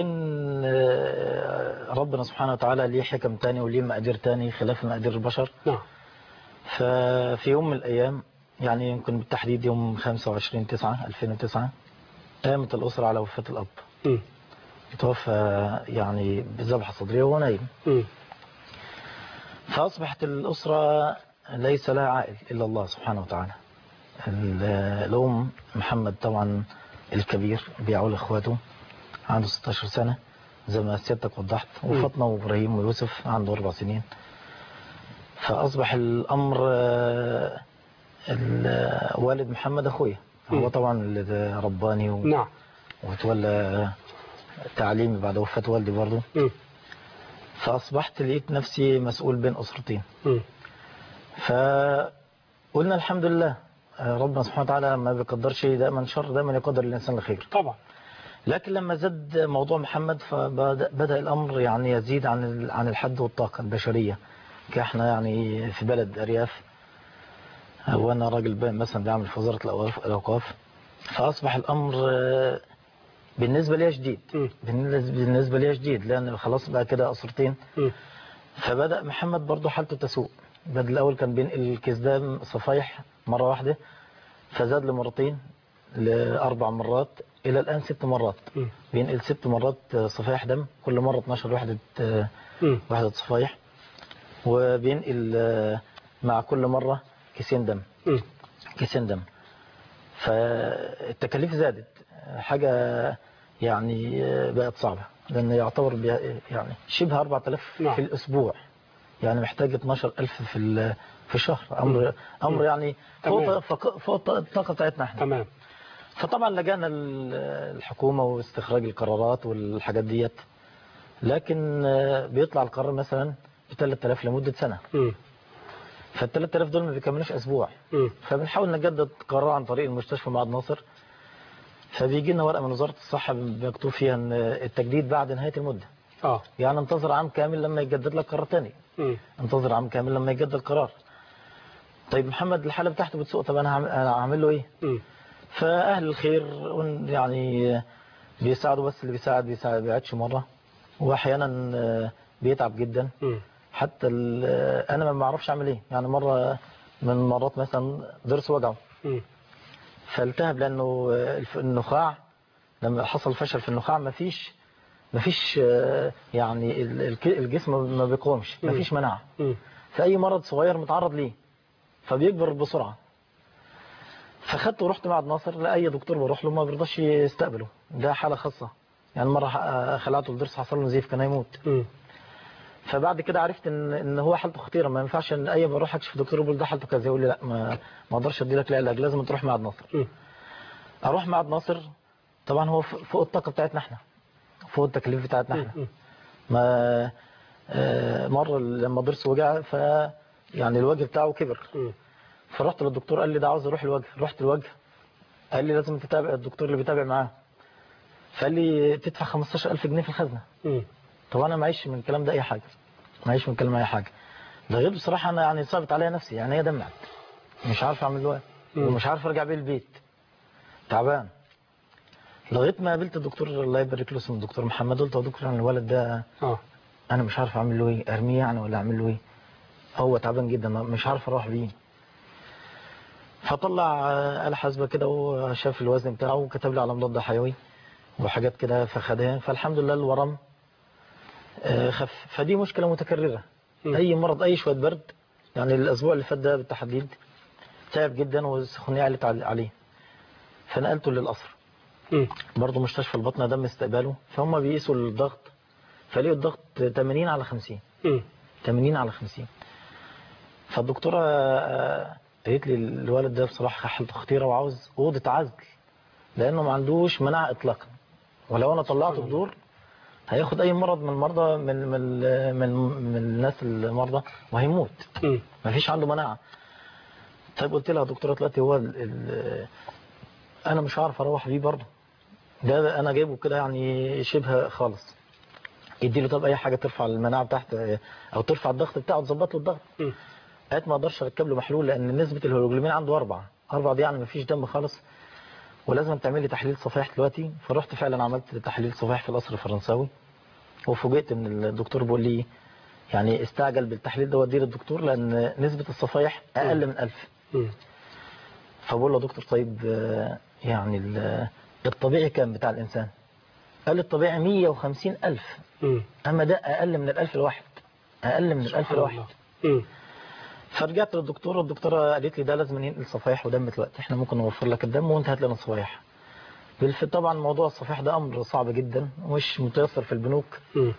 ربنا سبحانه وتعالى ليه حكم تاني وليه مقادير تاني خلاف مقادير البشر نعم ففي يوم من الأيام يعني يمكن بالتحديد يوم 25 9 2009 قامت الأسرة على وفاة الأب م. توفى يعني بذبحة صدرية وهو نايم م. فأصبحت الأسرة ليس لها عائل إلا الله سبحانه وتعالى الأم محمد طبعا الكبير بيعول إخواته عنده 16 سنة زي ما سيادتك وضحت وفاطمة وإبراهيم ويوسف عنده أربع سنين فأصبح الأمر والد محمد أخويا هو طبعا اللي رباني و... نعم وتولى تعليمي بعد وفاة والدي برضه م. فأصبحت لقيت نفسي مسؤول بين أسرتين م. فقلنا الحمد لله ربنا سبحانه وتعالى ما بيقدر شيء دائما شر دائما يقدر الإنسان الخير طبعا لكن لما زاد موضوع محمد فبدأ الأمر يعني يزيد عن عن الحد والطاقة البشرية كاحنا يعني في بلد أرياف وأنا راجل مثلا بعمل في وزارة الأوقاف فأصبح الأمر بالنسبة لي شديد بالنسبة بالنسبة لي شديد لأن خلاص بقى كده أسرتين فبدأ محمد برضه حالته تسوء بدل الأول كان بينقل الكيس ده صفايح مرة واحدة فزاد لمرتين لأربع مرات إلى الآن ست مرات بينقل ست مرات صفايح دم كل مرة 12 وحدة وحدة صفايح وبينقل مع كل مرة كيسين دم كيسين دم فالتكاليف زادت حاجة يعني بقت صعبة لأن يعتبر بي- يعني شبه 4000 في الأسبوع يعني محتاج 12000 في ال- في الشهر أمر أمر يعني فوق تمام. فوق فوق الطاقة بتاعتنا احنا تمام فطبعا لجأنا ال- الحكومة واستخراج القرارات والحاجات ديت لكن آه، بيطلع القرار مثلا ب 3000 لمدة سنة فال 3000 دول ما بيكملوش أسبوع فبنحاول نجدد قرار عن طريق المستشفى معهد ناصر فبيجي لنا ورقة من وزارة الصحة مكتوب فيها ان التجديد بعد نهاية المدة اه يعني انتظر عام كامل لما يجدد لك قرار تاني مم. انتظر عام كامل لما يجدد قرار طيب محمد الحالة بتاعته بتسوء طب انا هعمل- أنا هعمل له ايه مم. فاهل الخير ون- يعني بيساعدوا بس اللي بيساعد بيساعد بيعدش مرة واحيانا آه، بيتعب جدا مم. حتى ال- آه، انا ما بعرفش اعمل ايه يعني مرة من مرات مثلا ضرس وجعه مم. فالتهب لانه آه، الف- النخاع لما حصل فشل في النخاع مفيش مفيش آه، يعني ال- الك- الجسم ما بيقومش مم. مفيش مناعة مم. فأي مرض صغير متعرض ليه فبيكبر بسرعة فخدته ورحت معهد ناصر لأي دكتور بروح له ما بيرضاش يستقبله ده حالة خاصة يعني مرة ح- خلعته الضرس حصل له نزيف كان هيموت مم. فبعد كده عرفت ان ان هو حالته خطيره ما ينفعش ان اي بروح اكشف دكتور يقول ده حالته كذا يقول لي لا ما ما اقدرش ادي لك علاج لازم تروح معهد ناصر مم. اروح معهد ناصر طبعا هو ف- فوق الطاقه بتاعتنا احنا فوق التكاليف بتاعتنا احنا مم. ما آه، مرة لما ضرس وجع ف يعني الوجه بتاعه كبر مم. فرحت للدكتور قال لي ده عاوز اروح الوجه رحت الوجه قال لي لازم تتابع الدكتور اللي بيتابع معاه فقال لي تدفع 15000 جنيه في الخزنة مم. طب انا معيش من الكلام ده اي حاجة معيش من الكلام اي حاجة ده غير بصراحة انا يعني صعبت عليا نفسي يعني هي دمعت مش عارف اعمل له ايه مم. ومش عارف ارجع بيه البيت تعبان لغايه ما قابلت الدكتور الله يبارك له اسمه الدكتور محمد قلت له يا دكتور انا الولد ده اه انا مش عارف اعمل له ايه ارميه يعني ولا اعمل له ايه هو تعبان جدا مش عارف اروح بيه فطلع آه، آلة حاسبة كده وشاف الوزن بتاعه وكتب لي على مضاد حيوي وحاجات كده فخدها فالحمد لله الورم آه، خف فدي مشكلة متكررة أي مرض أي شوية برد يعني الأسبوع اللي فات ده بالتحديد تعب جدا والسخونية علت عل- عليه فنقلته للقصر مم. برضه مستشفى البطنة دم استقباله فهم بيقيسوا الضغط فلقوا الضغط 80 على 50 مم. 80 على 50 فالدكتورة آه، قالت لي الولد ده بصراحة حالته خطيرة وعاوز أوضة عزل لأنه ما عندوش مناعة إطلاقا ولو أنا طلعته الدور هياخد أي مرض من المرضى من من من, من الناس المرضى وهيموت مم. ما فيش عنده مناعة طيب قلت لها يا دكتورة دلوقتي هو ال ال أنا مش عارف أروح بيه برضه ده أنا جايبه كده يعني شبه خالص يديله طب أي حاجة ترفع المناعة بتاعته أو ترفع الضغط بتاعه تظبط له الضغط مم. قالت ما اقدرش اركب له محلول لان نسبه الهيموجلوبين عنده أربعة أربعة دي يعني ما فيش دم خالص ولازم تعمل لي تحليل صفائح دلوقتي فرحت فعلا عملت تحليل صفائح في القصر الفرنساوي وفوجئت ان الدكتور بيقول لي يعني استعجل بالتحليل ده وديه للدكتور لان نسبه الصفائح اقل من 1000 مم. فبقول له يا دكتور طيب آه، يعني ال- الطبيعي كام بتاع الانسان قال لي الطبيعي 150 ألف مم. اما ده اقل من الألف الواحد اقل من الألف سبحان الواحد الله. مم. فرجعت للدكتوره الدكتوره قالت لي ده لازم ننقل صفائح ودم دلوقتي احنا ممكن نوفر لك الدم وانت هات لنا الصفائح بالف طبعا موضوع الصفائح ده امر صعب جدا ومش متيسر في البنوك مم.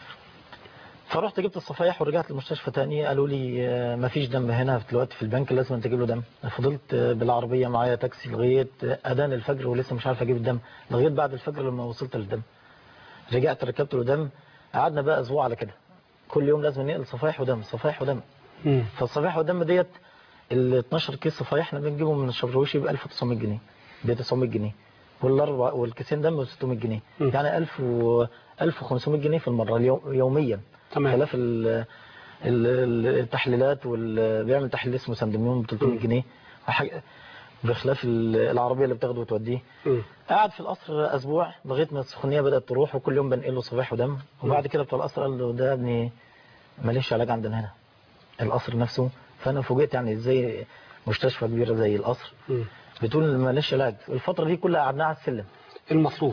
فرحت جبت الصفائح ورجعت المستشفى تاني قالوا لي آه، مفيش دم هنا دلوقتي في البنك لازم انت تجيب له دم فضلت آه، بالعربيه معايا تاكسي لغايه آه، اذان الفجر ولسه مش عارف اجيب الدم لغايه بعد الفجر لما وصلت للدم رجعت ركبت له دم قعدنا بقى اسبوع على كده كل يوم لازم ننقل صفائح ودم صفائح ودم مم. فالصفائح والدم ديت ال 12 كيس صفائح احنا بنجيبهم من الشبروشي ب 1900 جنيه ب 900 جنيه والاربع والكيسين دم ب 600 جنيه مم. يعني 1000 و 1500 جنيه في المره اليوم يوميا تمام. خلاف ال- ال- ال- التحليلات واللي بيعمل تحليل اسمه سندميوم ب 300 مم. جنيه وحاجة بخلاف ال- العربية اللي بتاخده وتوديه قعد في القصر اسبوع لغايه ما السخونيه بدات تروح وكل يوم بنقل له صفائح ودم وبعد كده بتوع القصر قال له ده يا ابني ماليش علاج عندنا هنا القصر نفسه فانا فوجئت يعني ازاي مستشفى كبيره زي القصر بتقول ماليش علاج الفتره دي كلها قعدناها على السلم المطلوب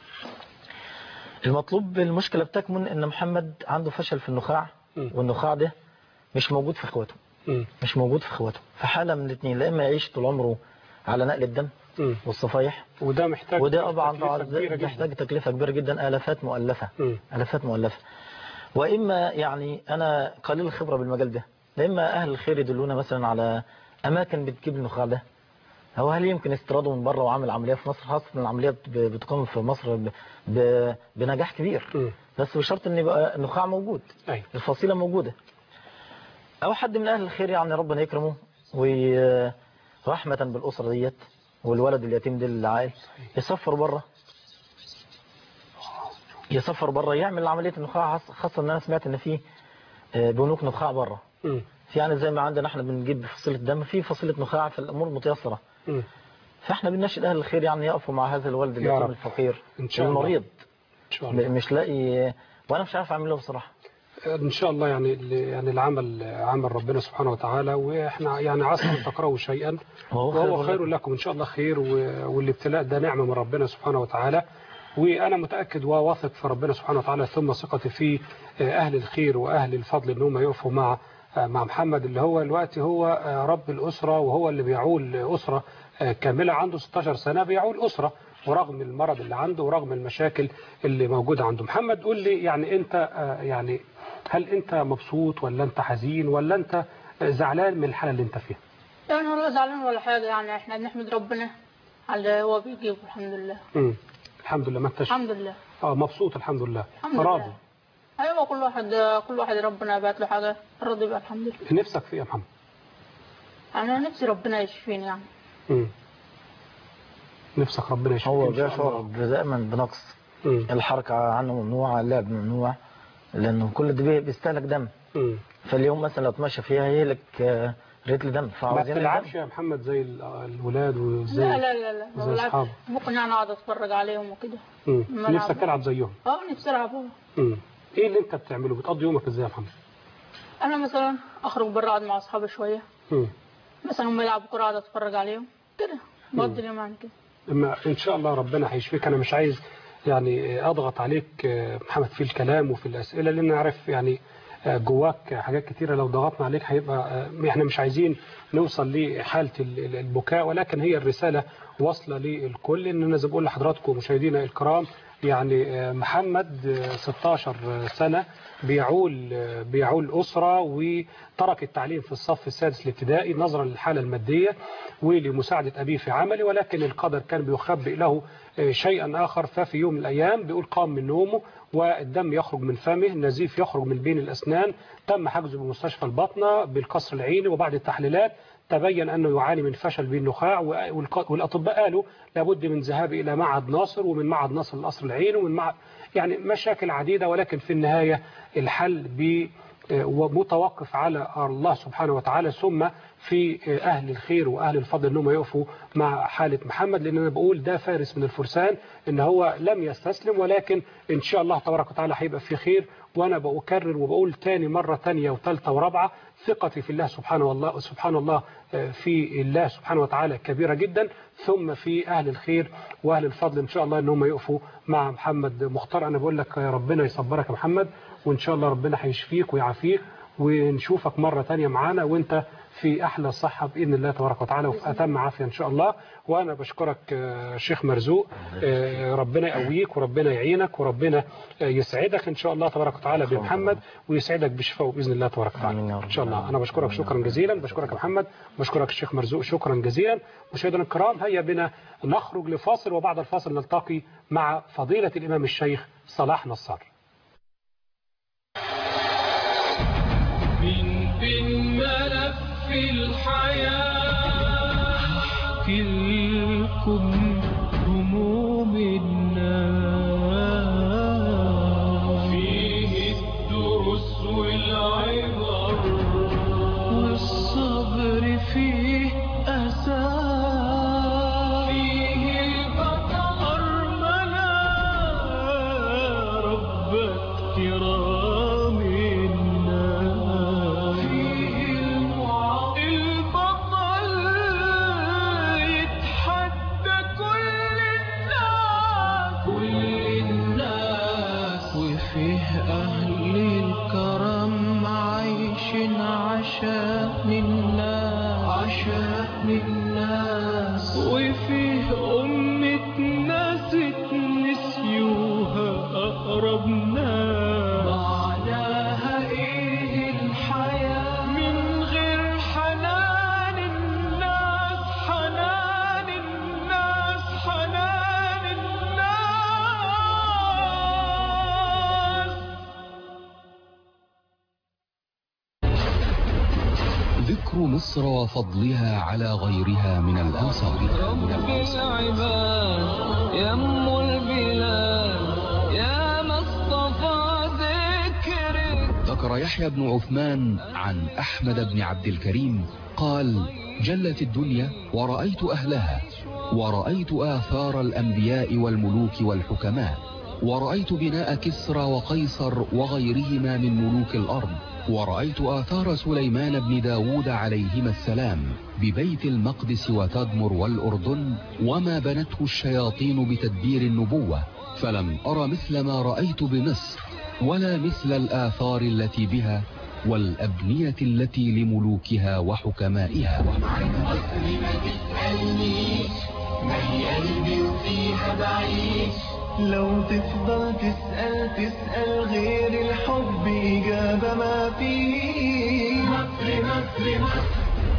المطلوب المشكله بتكمن ان محمد عنده فشل في النخاع والنخاع ده مش موجود في اخواته مش موجود في اخواته فحاله من الاثنين لا اما يعيش طول عمره على نقل الدم والصفايح وده محتاج وده طبعا تكلفة طبعا كبيرة جدا. محتاج تكلفه كبيره جدا الافات مؤلفه الافات مؤلفه واما يعني انا قليل الخبره بالمجال ده لا اما اهل الخير يدلونا مثلا على اماكن بتجيب النخاع ده هو هل يمكن استيراده من بره وعمل عمليه في مصر خاصه ان العمليات ب- بتقام في مصر ب... ب... بنجاح كبير بس بشرط ان يبقى النخاع موجود أيوة. الفصيله موجوده او حد من اهل الخير يعني ربنا يكرمه ورحمه بالاسره ديت والولد اليتيم ده العائل يسافر بره يسافر بره يعمل عمليه النخاع خاصه ان انا سمعت ان في آه، بنوك نخاع بره في يعني زي ما عندنا احنا بنجيب فصيله دم في فصيله نخاع في الامور متيسره فاحنا بنناشد اهل الخير يعني يقفوا مع هذا الولد يا اليتيم رب. الفقير إن شاء الله. المريض إن شاء الله. مش لاقي وانا مش عارف اعمل له بصراحه ان شاء الله يعني ال- يعني العمل عمل ربنا سبحانه وتعالى واحنا يعني عسى ان تكرهوا شيئا وهو خير وهو خير لكم. لكم ان شاء الله خير و- والابتلاء ده نعمه من ربنا سبحانه وتعالى وانا متاكد وواثق في ربنا سبحانه وتعالى ثم ثقتي في اهل الخير واهل الفضل ان هم يقفوا مع مع محمد اللي هو دلوقتي هو رب الاسره وهو اللي بيعول اسره كامله عنده 16 سنه بيعول اسره ورغم المرض اللي عنده ورغم المشاكل اللي موجوده عنده محمد قول لي يعني انت آه، يعني هل انت مبسوط ولا انت حزين ولا انت زعلان من الحاله اللي انت فيها يعني ولا زعلان ولا حاجة يعني احنا بنحمد ربنا على اللي هو بيجيبه الحمد لله امم الحمد لله ما انتش الحمد لله اه مبسوط الحمد لله الحمد راضي لله ايوه كل واحد كل واحد ربنا بعت له حاجة راضي بقى الحمد لله نفسك في ايه يا محمد انا نفسي ربنا يشفيني يعني امم نفسك ربنا يشفيك هو إن شاء بيشعر الله. دائما بنقص مم. الحركه عنه ممنوعه اللعب ممنوع لانه كل ده بي- بيستهلك دم مم. فاليوم مثلا لو اتمشى فيها هيهلك آه، رتل دم ما فعاوزين بتلعبش يا محمد زي ال- الولاد وزي لا لا لا لا ما زي بلعبش. اصحابك ممكن يعني اقعد اتفرج عليهم وكده مم. ما نفسك ألعب. تلعب زيهم اه نفسي العب اه مم. ايه اللي انت بتعمله بتقضي يومك ازاي يا محمد انا مثلا اخرج بره اقعد مع اصحابي شويه مم. مثلا هم يلعبوا كوره اقعد اتفرج عليهم كده بقضي اليوم يعني كده اما ان شاء الله ربنا هيشفيك انا مش عايز يعني اضغط عليك آه، محمد في الكلام وفي الاسئله لان نعرف يعني آه، جواك حاجات كتيره لو ضغطنا عليك هيبقى آه، احنا مش عايزين نوصل لحاله ال- ال- البكاء ولكن هي الرساله واصله للكل ان انا زي ما بقول لحضراتكم مشاهدينا الكرام يعني آه، محمد آه، 16 سنه بيعول آه، بيعول اسره وترك التعليم في الصف السادس الابتدائي نظرا للحاله الماديه ولمساعده ابيه في عمله ولكن القدر كان بيخبئ له آه، شيئا اخر ففي يوم من الايام بيقول قام من نومه والدم يخرج من فمه النزيف يخرج من بين الاسنان تم حجزه بمستشفى البطنه بالقصر العيني وبعد التحليلات تبين انه يعاني من فشل بالنخاع والق- والاطباء قالوا لابد من ذهاب الى معهد ناصر ومن معهد ناصر للقصر العيني ومن معهد يعني مشاكل عديده ولكن في النهايه الحل ب ومتوقف على الله سبحانه وتعالى ثم في أهل الخير وأهل الفضل أنهم يقفوا مع حالة محمد لأن أنا بقول ده فارس من الفرسان إن هو لم يستسلم ولكن إن شاء الله تبارك وتعالى هيبقى في خير وأنا بأكرر وبقول تاني مرة تانية وثالثة ورابعة ثقتي في الله سبحانه والله سبحان الله في الله سبحانه وتعالى كبيرة جدا ثم في أهل الخير وأهل الفضل إن شاء الله إن هم يقفوا مع محمد مختار أنا بقول لك يا ربنا يصبرك يا محمد وإن شاء الله ربنا هيشفيك ويعافيك ونشوفك مرة تانية معانا وانت في أحلى صحة بإذن الله تبارك وتعالى وفي أتم عافية إن شاء الله وأنا بشكرك آه، شيخ مرزوق آه، ربنا يقويك وربنا يعينك وربنا آه، يسعدك إن شاء الله تبارك وتعالى بمحمد ويسعدك بشفائه بإذن الله تبارك وتعالى إن شاء الله أنا بشكرك شكرا جزيلا بشكرك يا محمد بشكرك الشيخ مرزوق شكرا جزيلا مشاهدينا الكرام هيا بنا نخرج لفاصل وبعد الفاصل نلتقي مع فضيلة الإمام الشيخ صلاح نصار من بين ملف الحياة احكي لكم هموم الناس فيه الدروس والعبر والصبر فيه أساس مصر وفضلها على غيرها من الأنصار رب العباد يم البلاد يا مصطفى ذكرك ذكر يحيى بن عثمان عن أحمد بن عبد الكريم قال جلت الدنيا ورأيت أهلها ورأيت آثار الأنبياء والملوك والحكماء ورأيت بناء كسرى وقيصر وغيرهما من ملوك الأرض ورأيت آثار سليمان بن داود عليهما السلام ببيت المقدس وتدمر والأردن وما بنته الشياطين بتدبير النبوة فلم أر مثل ما رأيت بمصر ولا مثل الآثار التي بها والأبنية التي لملوكها وحكمائها لو تفضل تسأل تسأل غير الحب إجابة ما فيه مصر مصر مصر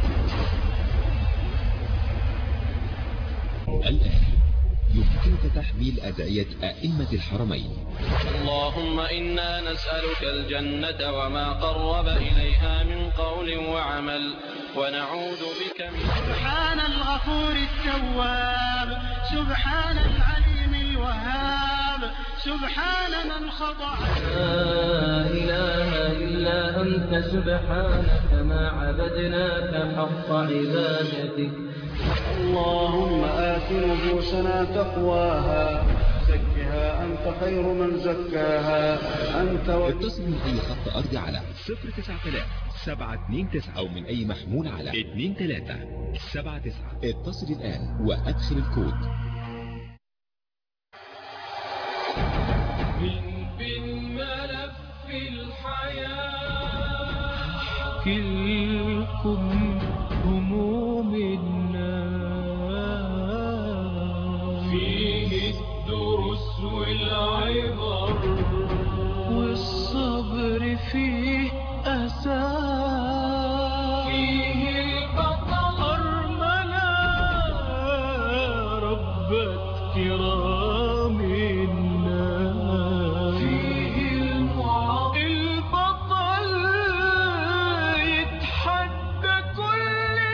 الآن يمكنك تحميل أدعية أئمة الحرمين اللهم إنا نسألك الجنة وما قرب إليها من قول وعمل ونعوذ بك من سبحان الغفور التواب سبحان العليم الوهاب سبحان من خضع لا إله إلا أنت سبحانك ما عبدناك حق عبادتك اللهم آت نفوسنا تقواها زكها أنت خير من زكاها أنت و... اتصل من أي خط أرض على 09000 729 أو من أي محمول على 2379 اتصل الآن وأدخل الكود من بالملف الحياة كلكم هموم الناس فيه الدروس والعبر والصبر فيه أساس فيه البطل أرملة ربة كرام الناس فيه المعاق البطل يتحدى كل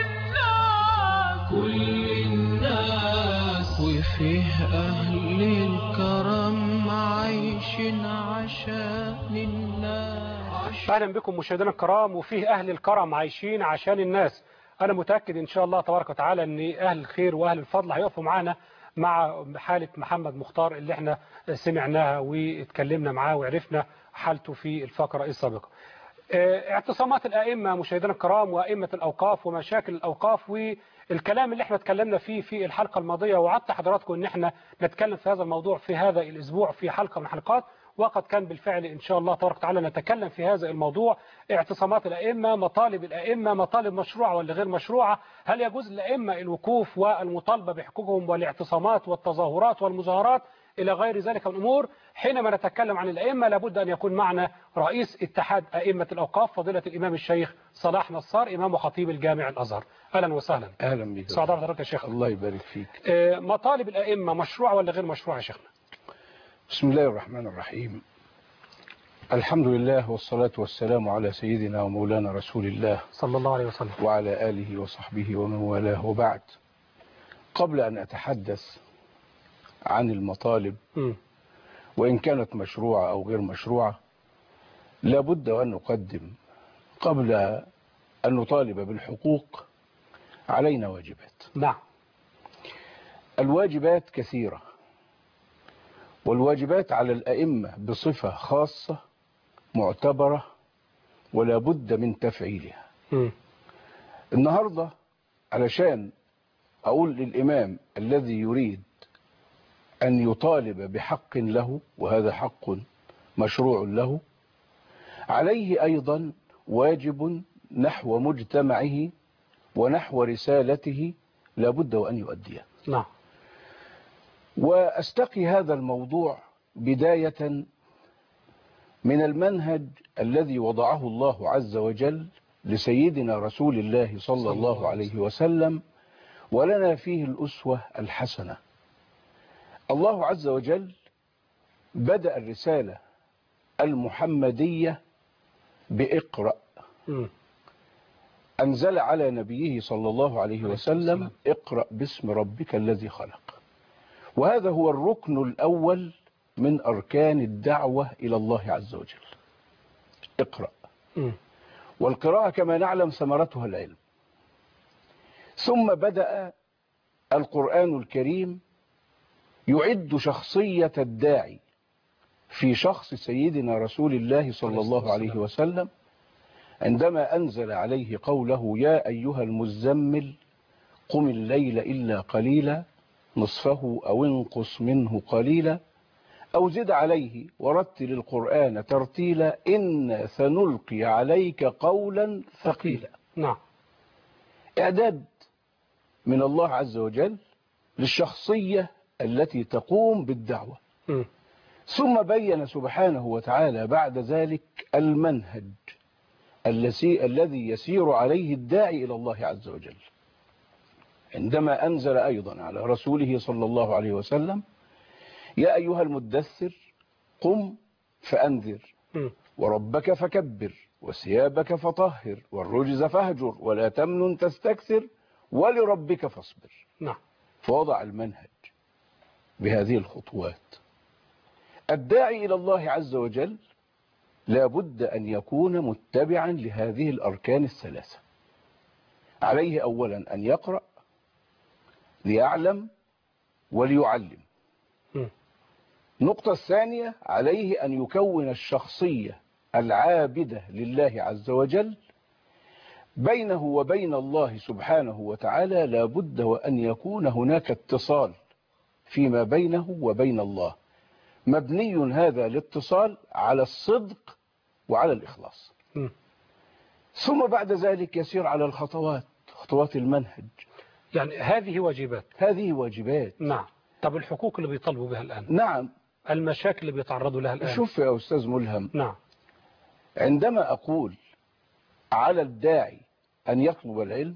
الناس كل الناس وفيه أهل الكرم عايشين عشان الناس اهلا بكم مشاهدينا الكرام وفيه اهل الكرم عايشين عشان الناس انا متاكد ان شاء الله تبارك وتعالى ان اهل الخير واهل الفضل هيقفوا معانا مع حاله محمد مختار اللي احنا سمعناها واتكلمنا معاه وعرفنا حالته في الفقره السابقه اه، اعتصامات الائمه مشاهدينا الكرام وائمه الاوقاف ومشاكل الاوقاف والكلام اللي احنا اتكلمنا فيه في الحلقه الماضيه وعدت حضراتكم ان احنا نتكلم في هذا الموضوع في هذا الاسبوع في حلقه من الحلقات وقد كان بالفعل إن شاء الله تبارك وتعالى نتكلم في هذا الموضوع اعتصامات الأئمة مطالب الأئمة مطالب مشروعة ولا غير مشروعة هل يجوز للأئمة الوقوف والمطالبة بحقوقهم والاعتصامات والتظاهرات والمظاهرات إلى غير ذلك من الأمور حينما نتكلم عن الأئمة لابد أن يكون معنا رئيس اتحاد أئمة الأوقاف فضيلة الإمام الشيخ صلاح نصار إمام وخطيب الجامع الأزهر أهلا وسهلا اهلا بك سعداء بحضرتك يا شيخ الله يبارك فيك آه، مطالب الأئمة مشروعة ولا غير مشروعة يا شيخنا بسم الله الرحمن الرحيم الحمد لله والصلاة والسلام على سيدنا ومولانا رسول الله صلى الله عليه وسلم وعلى آله وصحبه ومن والاه وبعد قبل أن أتحدث عن المطالب م. وإن كانت مشروعة أو غير مشروعة لابد أن نقدم قبل أن نطالب بالحقوق علينا واجبات نعم الواجبات كثيرة والواجبات على الأئمة بصفة خاصة معتبرة ولا بد من تفعيلها م. النهاردة علشان أقول للإمام الذي يريد أن يطالب بحق له وهذا حق مشروع له عليه أيضا واجب نحو مجتمعه ونحو رسالته لابد وأن يؤديه نعم وأستقي هذا الموضوع بداية من المنهج الذي وضعه الله عز وجل لسيدنا رسول الله صلى الله عليه وسلم ولنا فيه الأسوة الحسنة الله عز وجل بدأ الرسالة المحمدية بإقرأ م. أنزل على نبيه صلى الله عليه وسلم اقرأ باسم ربك الذي خلق وهذا هو الركن الأول من أركان الدعوة إلى الله عز وجل اقرأ والقراءة كما نعلم ثمرتها العلم ثم بدأ القرآن الكريم يعد شخصية الداعي في شخص سيدنا رسول الله صلى الله عليه وسلم عندما أنزل عليه قوله يا أيها المزمل قم الليل إلا قليلا نصفه أو انقص منه قليلا أو زد عليه ورتل القرآن ترتيلا إن سنلقي عليك قولا ثقيلا نعم إعداد من الله عز وجل للشخصية التي تقوم بالدعوة م. ثم بين سبحانه وتعالى بعد ذلك المنهج الذي الذي يسير عليه الداعي إلى الله عز وجل عندما أنزل أيضا على رسوله صلى الله عليه وسلم يا أيها المدثر قم فأنذر م. وربك فكبر وثيابك فطهر والرجز فاهجر ولا تمنن تستكثر ولربك فاصبر نعم فوضع المنهج بهذه الخطوات الداعي إلى الله عز وجل لا بد أن يكون متبعا لهذه الأركان الثلاثة عليه أولا أن يقرأ ليعلم وليعلم م. النقطة الثانية عليه أن يكون الشخصية العابدة لله عز وجل بينه وبين الله سبحانه وتعالى لا بد وأن يكون هناك اتصال فيما بينه وبين الله مبني هذا الاتصال على الصدق وعلى الإخلاص م. ثم بعد ذلك يسير على الخطوات خطوات المنهج يعني هذه واجبات هذه واجبات نعم طب الحقوق اللي بيطالبوا بها الآن نعم المشاكل اللي بيتعرضوا لها الآن شوف يا أستاذ ملهم نعم عندما أقول على الداعي أن يطلب العلم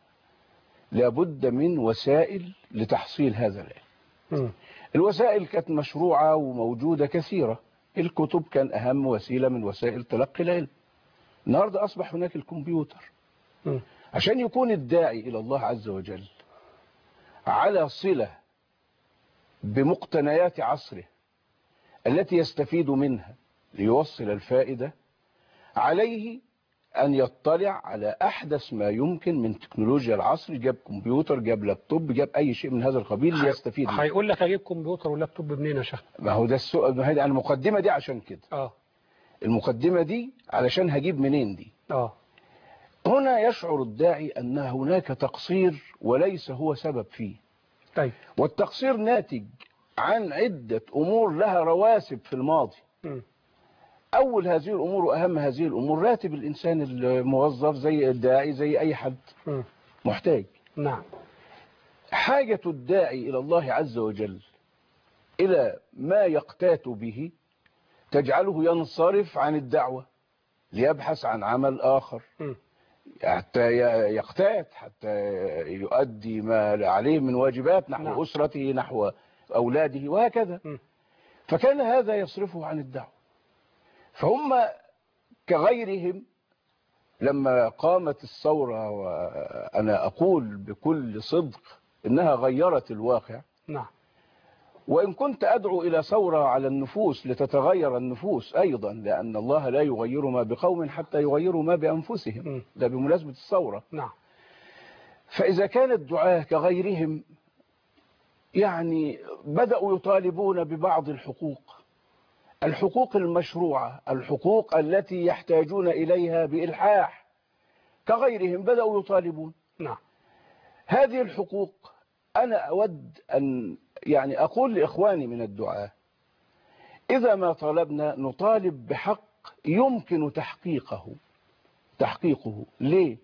لابد من وسائل لتحصيل هذا العلم م. الوسائل كانت مشروعة وموجودة كثيرة الكتب كان أهم وسيلة من وسائل تلقي العلم النهاردة أصبح هناك الكمبيوتر م. عشان يكون الداعي إلى الله عز وجل على صلة بمقتنيات عصره التي يستفيد منها ليوصل الفائدة عليه أن يطلع على أحدث ما يمكن من تكنولوجيا العصر جاب كمبيوتر جاب لابتوب جاب أي شيء من هذا القبيل ليستفيد منه هيقول لك اجيب كمبيوتر ولابتوب منين يا شيخ ما هو ده السؤال ما هي يعني المقدمة دي عشان كده اه المقدمة دي علشان هجيب منين دي اه هنا يشعر الداعي أن هناك تقصير وليس هو سبب فيه طيب والتقصير ناتج عن عدة أمور لها رواسب في الماضي م. أول هذه الأمور وأهم هذه الأمور راتب الإنسان الموظف زي الداعي زي أي حد م. محتاج نعم حاجة الداعي إلى الله عز وجل إلى ما يقتات به تجعله ينصرف عن الدعوة ليبحث عن عمل آخر م. حتى ي- يقتات حتى يؤدي ما عليه من واجبات نحو نعم. أسرته نحو أولاده وهكذا م. فكان هذا يصرفه عن الدعوة فهم كغيرهم لما قامت الثورة وأنا أقول بكل صدق إنها غيرت الواقع نعم وإن كنت أدعو إلى ثورة على النفوس لتتغير النفوس أيضا لأن الله لا يغير ما بقوم حتى يغيروا ما بأنفسهم م. ده بمناسبة الثورة نعم فإذا كان الدعاة كغيرهم يعني بدأوا يطالبون ببعض الحقوق الحقوق المشروعة الحقوق التي يحتاجون إليها بإلحاح كغيرهم بدأوا يطالبون نعم هذه الحقوق أنا أود أن يعني أقول لإخواني من الدعاة إذا ما طالبنا نطالب بحق يمكن تحقيقه تحقيقه ليه؟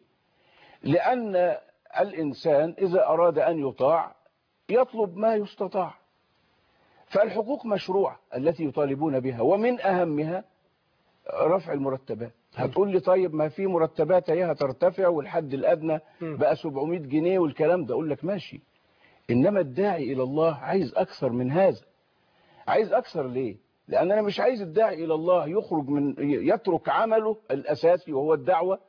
لأن الإنسان إذا أراد أن يطاع يطلب ما يستطاع فالحقوق مشروعة التي يطالبون بها ومن أهمها رفع المرتبات هتقول لي طيب ما في مرتبات هي هترتفع والحد الأدنى بقى 700 جنيه والكلام ده أقول لك ماشي إنما الداعي إلى الله عايز أكثر من هذا عايز أكثر ليه لأن أنا مش عايز الداعي إلى الله يخرج من يترك عمله الأساسي وهو الدعوة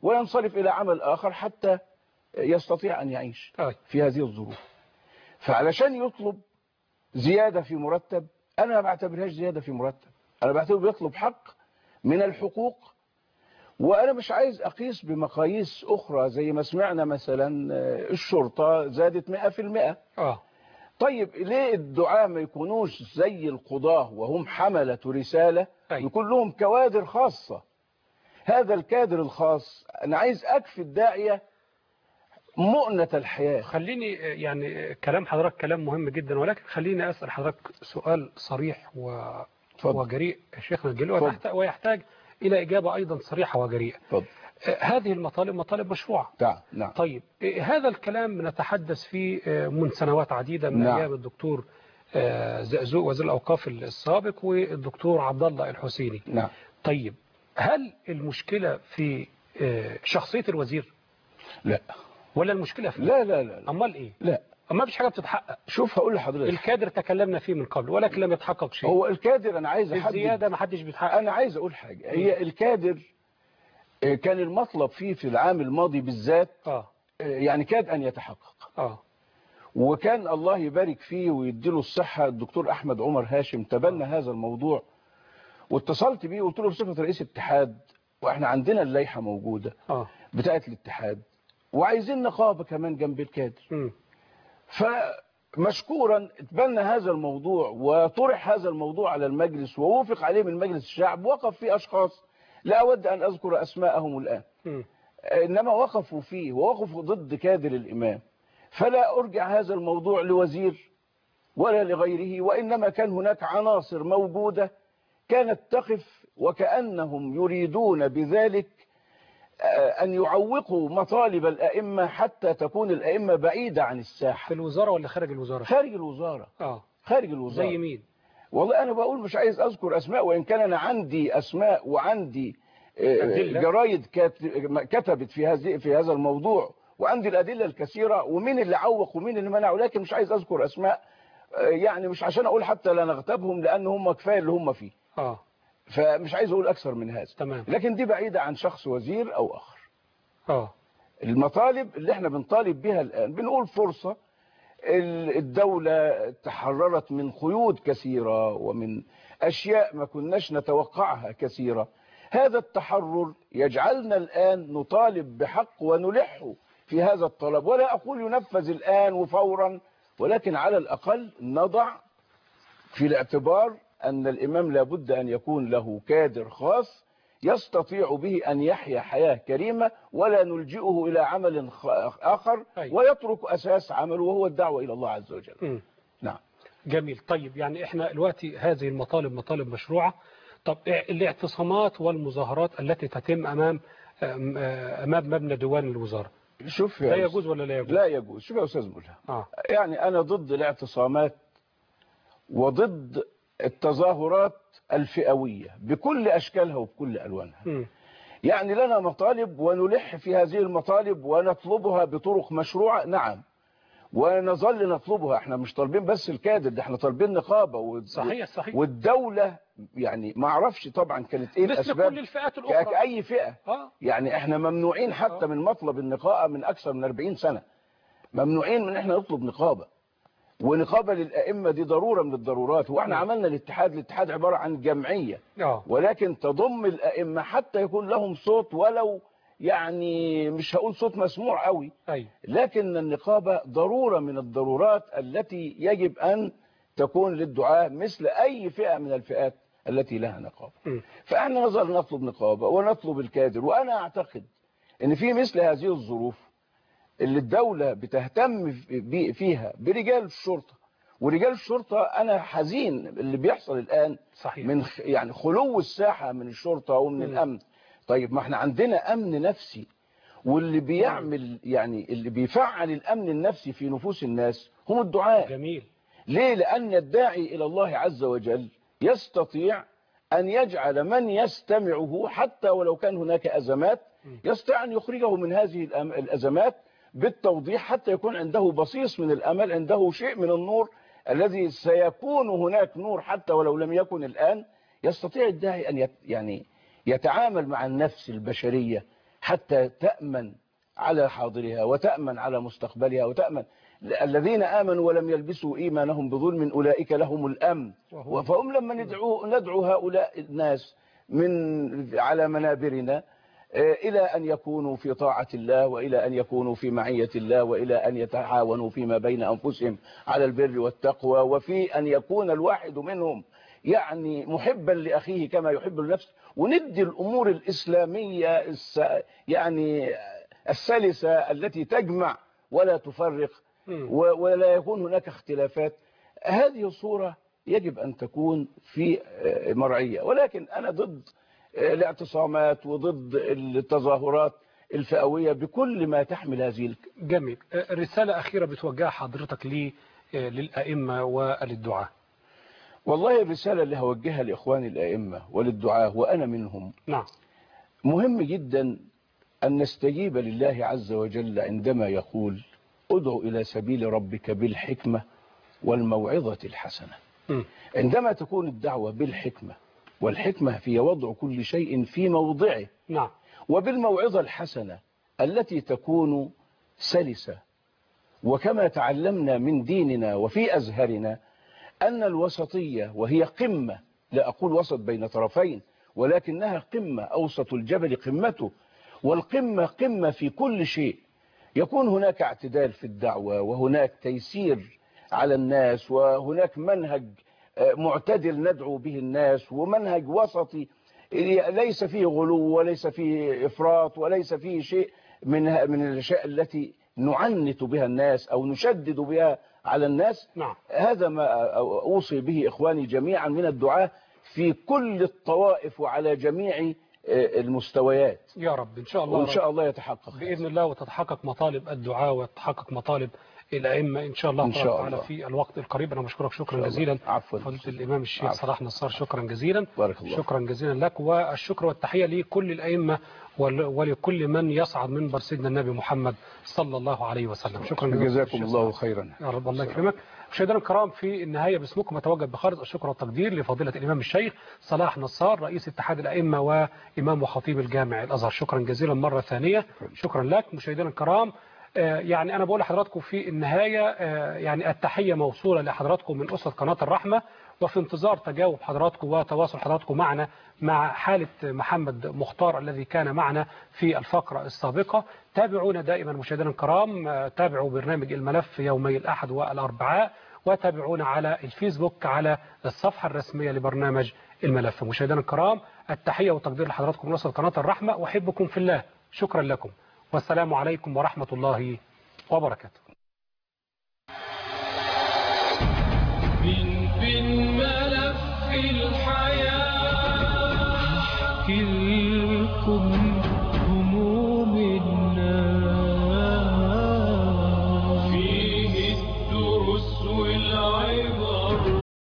وينصرف إلى عمل آخر حتى يستطيع أن يعيش في هذه الظروف فعلشان يطلب زيادة في مرتب أنا ما بعتبرهاش زيادة في مرتب أنا بعتبر بيطلب حق من الحقوق وأنا مش عايز أقيس بمقاييس أخرى زي ما سمعنا مثلا الشرطة زادت 100% آه. طيب ليه الدعاة ما يكونوش زي القضاة وهم حملة رسالة يكون لهم كوادر خاصة هذا الكادر الخاص أنا عايز أكفي الداعية مؤنة الحياة خليني يعني كلام حضرتك كلام مهم جدا ولكن خليني أسأل حضرتك سؤال صريح و... وجريء شيخنا الجليل ويحتاج, ويحتاج إلى إجابة أيضا صريحة وجريئة فضل. هذه المطالب مطالب مشروعة نعم نعم طيب هذا الكلام نتحدث فيه من سنوات عديدة من نعم. أيام الدكتور زقزوق وزير الأوقاف السابق والدكتور عبد الله الحسيني نعم طيب هل المشكلة في شخصية الوزير لا ولا المشكلة في لا لا لا, لا. أمال إيه لا أما فيش حاجة بتتحقق شوف هقول لحضرتك الكادر تكلمنا فيه من قبل ولكن لم يتحقق شيء هو الكادر أنا عايز أحدد الزيادة ما حدش بيتحقق أنا عايز أقول حاجة هي الكادر كان المطلب فيه في العام الماضي بالذات آه. يعني كاد أن يتحقق آه. وكان الله يبارك فيه ويديله الصحة الدكتور أحمد عمر هاشم تبنى هذا الموضوع واتصلت بيه وقلت له بصفة رئيس اتحاد واحنا عندنا اللائحة موجودة آه. بتاعة الاتحاد وعايزين نقابة كمان جنب الكادر م. فمشكورا اتبنى هذا الموضوع وطرح هذا الموضوع على المجلس ووافق عليه من مجلس الشعب وقف فيه أشخاص لا أود أن أذكر أسماءهم الآن م. إنما وقفوا فيه ووقفوا ضد كادر الإمام فلا أرجع هذا الموضوع لوزير ولا لغيره وإنما كان هناك عناصر موجودة كانت تقف وكأنهم يريدون بذلك أن يعوقوا مطالب الأئمة حتى تكون الأئمة بعيدة عن الساحة في الوزارة ولا خارج الوزارة خارج الوزارة آه. خارج الوزارة زي مين والله أنا بقول مش عايز أذكر أسماء وإن كان أنا عندي أسماء وعندي أدلة. جرايد كتبت في هذه في هذا الموضوع وعندي الأدلة الكثيرة ومين اللي عوق ومين اللي منع ولكن مش عايز أذكر أسماء يعني مش عشان أقول حتى لا نغتابهم لأن هم كفاية اللي هم فيه آه. فمش عايز أقول أكثر من هذا تمام. لكن دي بعيدة عن شخص وزير أو آخر آه. المطالب اللي احنا بنطالب بها الآن بنقول فرصة الدولة تحررت من قيود كثيرة ومن أشياء ما كناش نتوقعها كثيرة هذا التحرر يجعلنا الآن نطالب بحق ونلح في هذا الطلب ولا أقول ينفذ الآن وفورا ولكن على الأقل نضع في الاعتبار أن الإمام لابد أن يكون له كادر خاص يستطيع به أن يحيا حياة كريمة ولا نلجئه إلى عمل آخر ويترك أساس عمله وهو الدعوة إلى الله عز وجل م. نعم جميل طيب يعني احنا دلوقتي هذه المطالب مطالب مشروعة طب الاعتصامات والمظاهرات التي تتم أمام أمام مبنى ديوان الوزارة شوف لا يجوز ولا لا يجوز لا يجوز شوف يا أستاذ ملهم آه. يعني أنا ضد الاعتصامات وضد التظاهرات الفئوية بكل أشكالها وبكل ألوانها م. يعني لنا مطالب ونلح في هذه المطالب ونطلبها بطرق مشروعة نعم ونظل نطلبها احنا مش طالبين بس الكادر ده احنا طالبين نقابة و... صحيح صحيح والدولة يعني ما اعرفش طبعا كانت ايه مثل الاسباب كل الفئات الأخرى كأي فئة آه. يعني احنا ممنوعين حتى آه. من مطلب النقاء من اكثر من 40 سنة ممنوعين من احنا نطلب نقابة ونقابة للأئمة دي ضرورة من الضرورات واحنا عملنا الاتحاد الاتحاد عبارة عن جمعية آه. ولكن تضم الأئمة حتى يكون لهم صوت ولو يعني مش هقول صوت مسموع قوي أي. لكن النقابة ضرورة من الضرورات التي يجب أن تكون للدعاء مثل أي فئة من الفئات التي لها نقابة م. فاحنا نظل نطلب نقابة ونطلب الكادر وأنا أعتقد أن في مثل هذه الظروف اللي الدولة بتهتم في- فيها برجال الشرطة ورجال الشرطة أنا حزين اللي بيحصل الآن صحيح. من خ- يعني خلو الساحة من الشرطة ومن م. الأمن طيب ما احنا عندنا أمن نفسي واللي بيعمل يعني اللي بيفعل الأمن النفسي في نفوس الناس هم الدعاء جميل ليه لأن الداعي إلى الله عز وجل يستطيع أن يجعل من يستمعه حتى ولو كان هناك أزمات يستطيع أن يخرجه من هذه الأم- الأزمات بالتوضيح حتى يكون عنده بصيص من الأمل عنده شيء من النور الذي سيكون هناك نور حتى ولو لم يكن الآن يستطيع الداعي أن يت يعني يتعامل مع النفس البشرية حتى تأمن على حاضرها وتأمن على مستقبلها وتأمن الذين آمنوا ولم يلبسوا إيمانهم بظلم أولئك لهم الأمن وهو- فهم لما ندعو, ندعو هؤلاء الناس من على منابرنا آه، إلى أن يكونوا في طاعة الله وإلى أن يكونوا في معية الله وإلى أن يتعاونوا فيما بين أنفسهم على البر والتقوى وفي أن يكون الواحد منهم يعني محبا لأخيه كما يحب لنفسه وندي الأمور الإسلامية الس يعني السلسة التي تجمع ولا تفرق و- ولا يكون هناك اختلافات هذه الصورة يجب أن تكون في آه، مرعية ولكن أنا ضد آه، الاعتصامات وضد التظاهرات الفئوية بكل ما تحمل هذه الك- جميل آه، رسالة أخيرة بتوجهها حضرتك لي آه، للأئمة وللدعاء والله الرسالة اللي هوجهها لإخواني الأئمة وللدعاة وأنا منهم نعم مهم جدا أن نستجيب لله عز وجل عندما يقول ادعو إلى سبيل ربك بالحكمة والموعظة الحسنة م. عندما تكون الدعوة بالحكمة والحكمة في وضع كل شيء في موضعه نعم وبالموعظة الحسنة التي تكون سلسة وكما تعلمنا من ديننا وفي أزهرنا أن الوسطية وهي قمة لا أقول وسط بين طرفين ولكنها قمة أوسط الجبل قمته والقمة قمة في كل شيء يكون هناك اعتدال في الدعوة وهناك تيسير على الناس وهناك منهج آه، معتدل ندعو به الناس ومنهج وسطي ليس فيه غلو وليس فيه إفراط وليس فيه شيء من من الأشياء التي نعنت بها الناس أو نشدد بها على الناس نعم. هذا ما أوصي به إخواني جميعا من الدعاة في كل الطوائف وعلى جميع آه، المستويات يا رب إن شاء الله وإن شاء رب. الله يتحقق بإذن الله وتتحقق مطالب الدعاء وتتحقق مطالب الأئمة إن شاء الله إن تبارك شاء وتعالى الله. في الوقت القريب أنا بشكرك شكرا شاء الله. جزيلا عفوا. فضيلة الإمام الشيخ عفوا. صلاح نصار شكرا جزيلا بارك الله شكرا جزيلا لك والشكر والتحية لكل الأئمة ول- ولكل من يصعد منبر سيدنا النبي محمد صلى الله عليه وسلم شكرا جزيلا جزاكم الشيخ الله صلاح. خيرا يا رب الله يكرمك مشاهدينا الكرام في النهاية باسمكم أتوجه بخالص الشكر والتقدير لفضيلة الإمام الشيخ صلاح نصار رئيس اتحاد الأئمة وإمام وخطيب الجامع الأزهر شكرا جزيلا مرة ثانية شكرا لك مشاهدينا الكرام آه، يعني أنا بقول لحضراتكم في النهاية آه، يعني التحية موصولة لحضراتكم من أسرة قناة الرحمة وفي انتظار تجاوب حضراتكم وتواصل حضراتكم معنا مع حالة محمد مختار الذي كان معنا في الفقرة السابقة تابعونا دائما مشاهدينا الكرام آه، تابعوا برنامج الملف يومي الأحد والأربعاء وتابعونا على الفيسبوك على الصفحة الرسمية لبرنامج الملف مشاهدينا الكرام التحية والتقدير لحضراتكم من أسرة قناة الرحمة وأحبكم في الله شكرا لكم والسلام عليكم ورحمة الله وبركاته من في الملف الحياة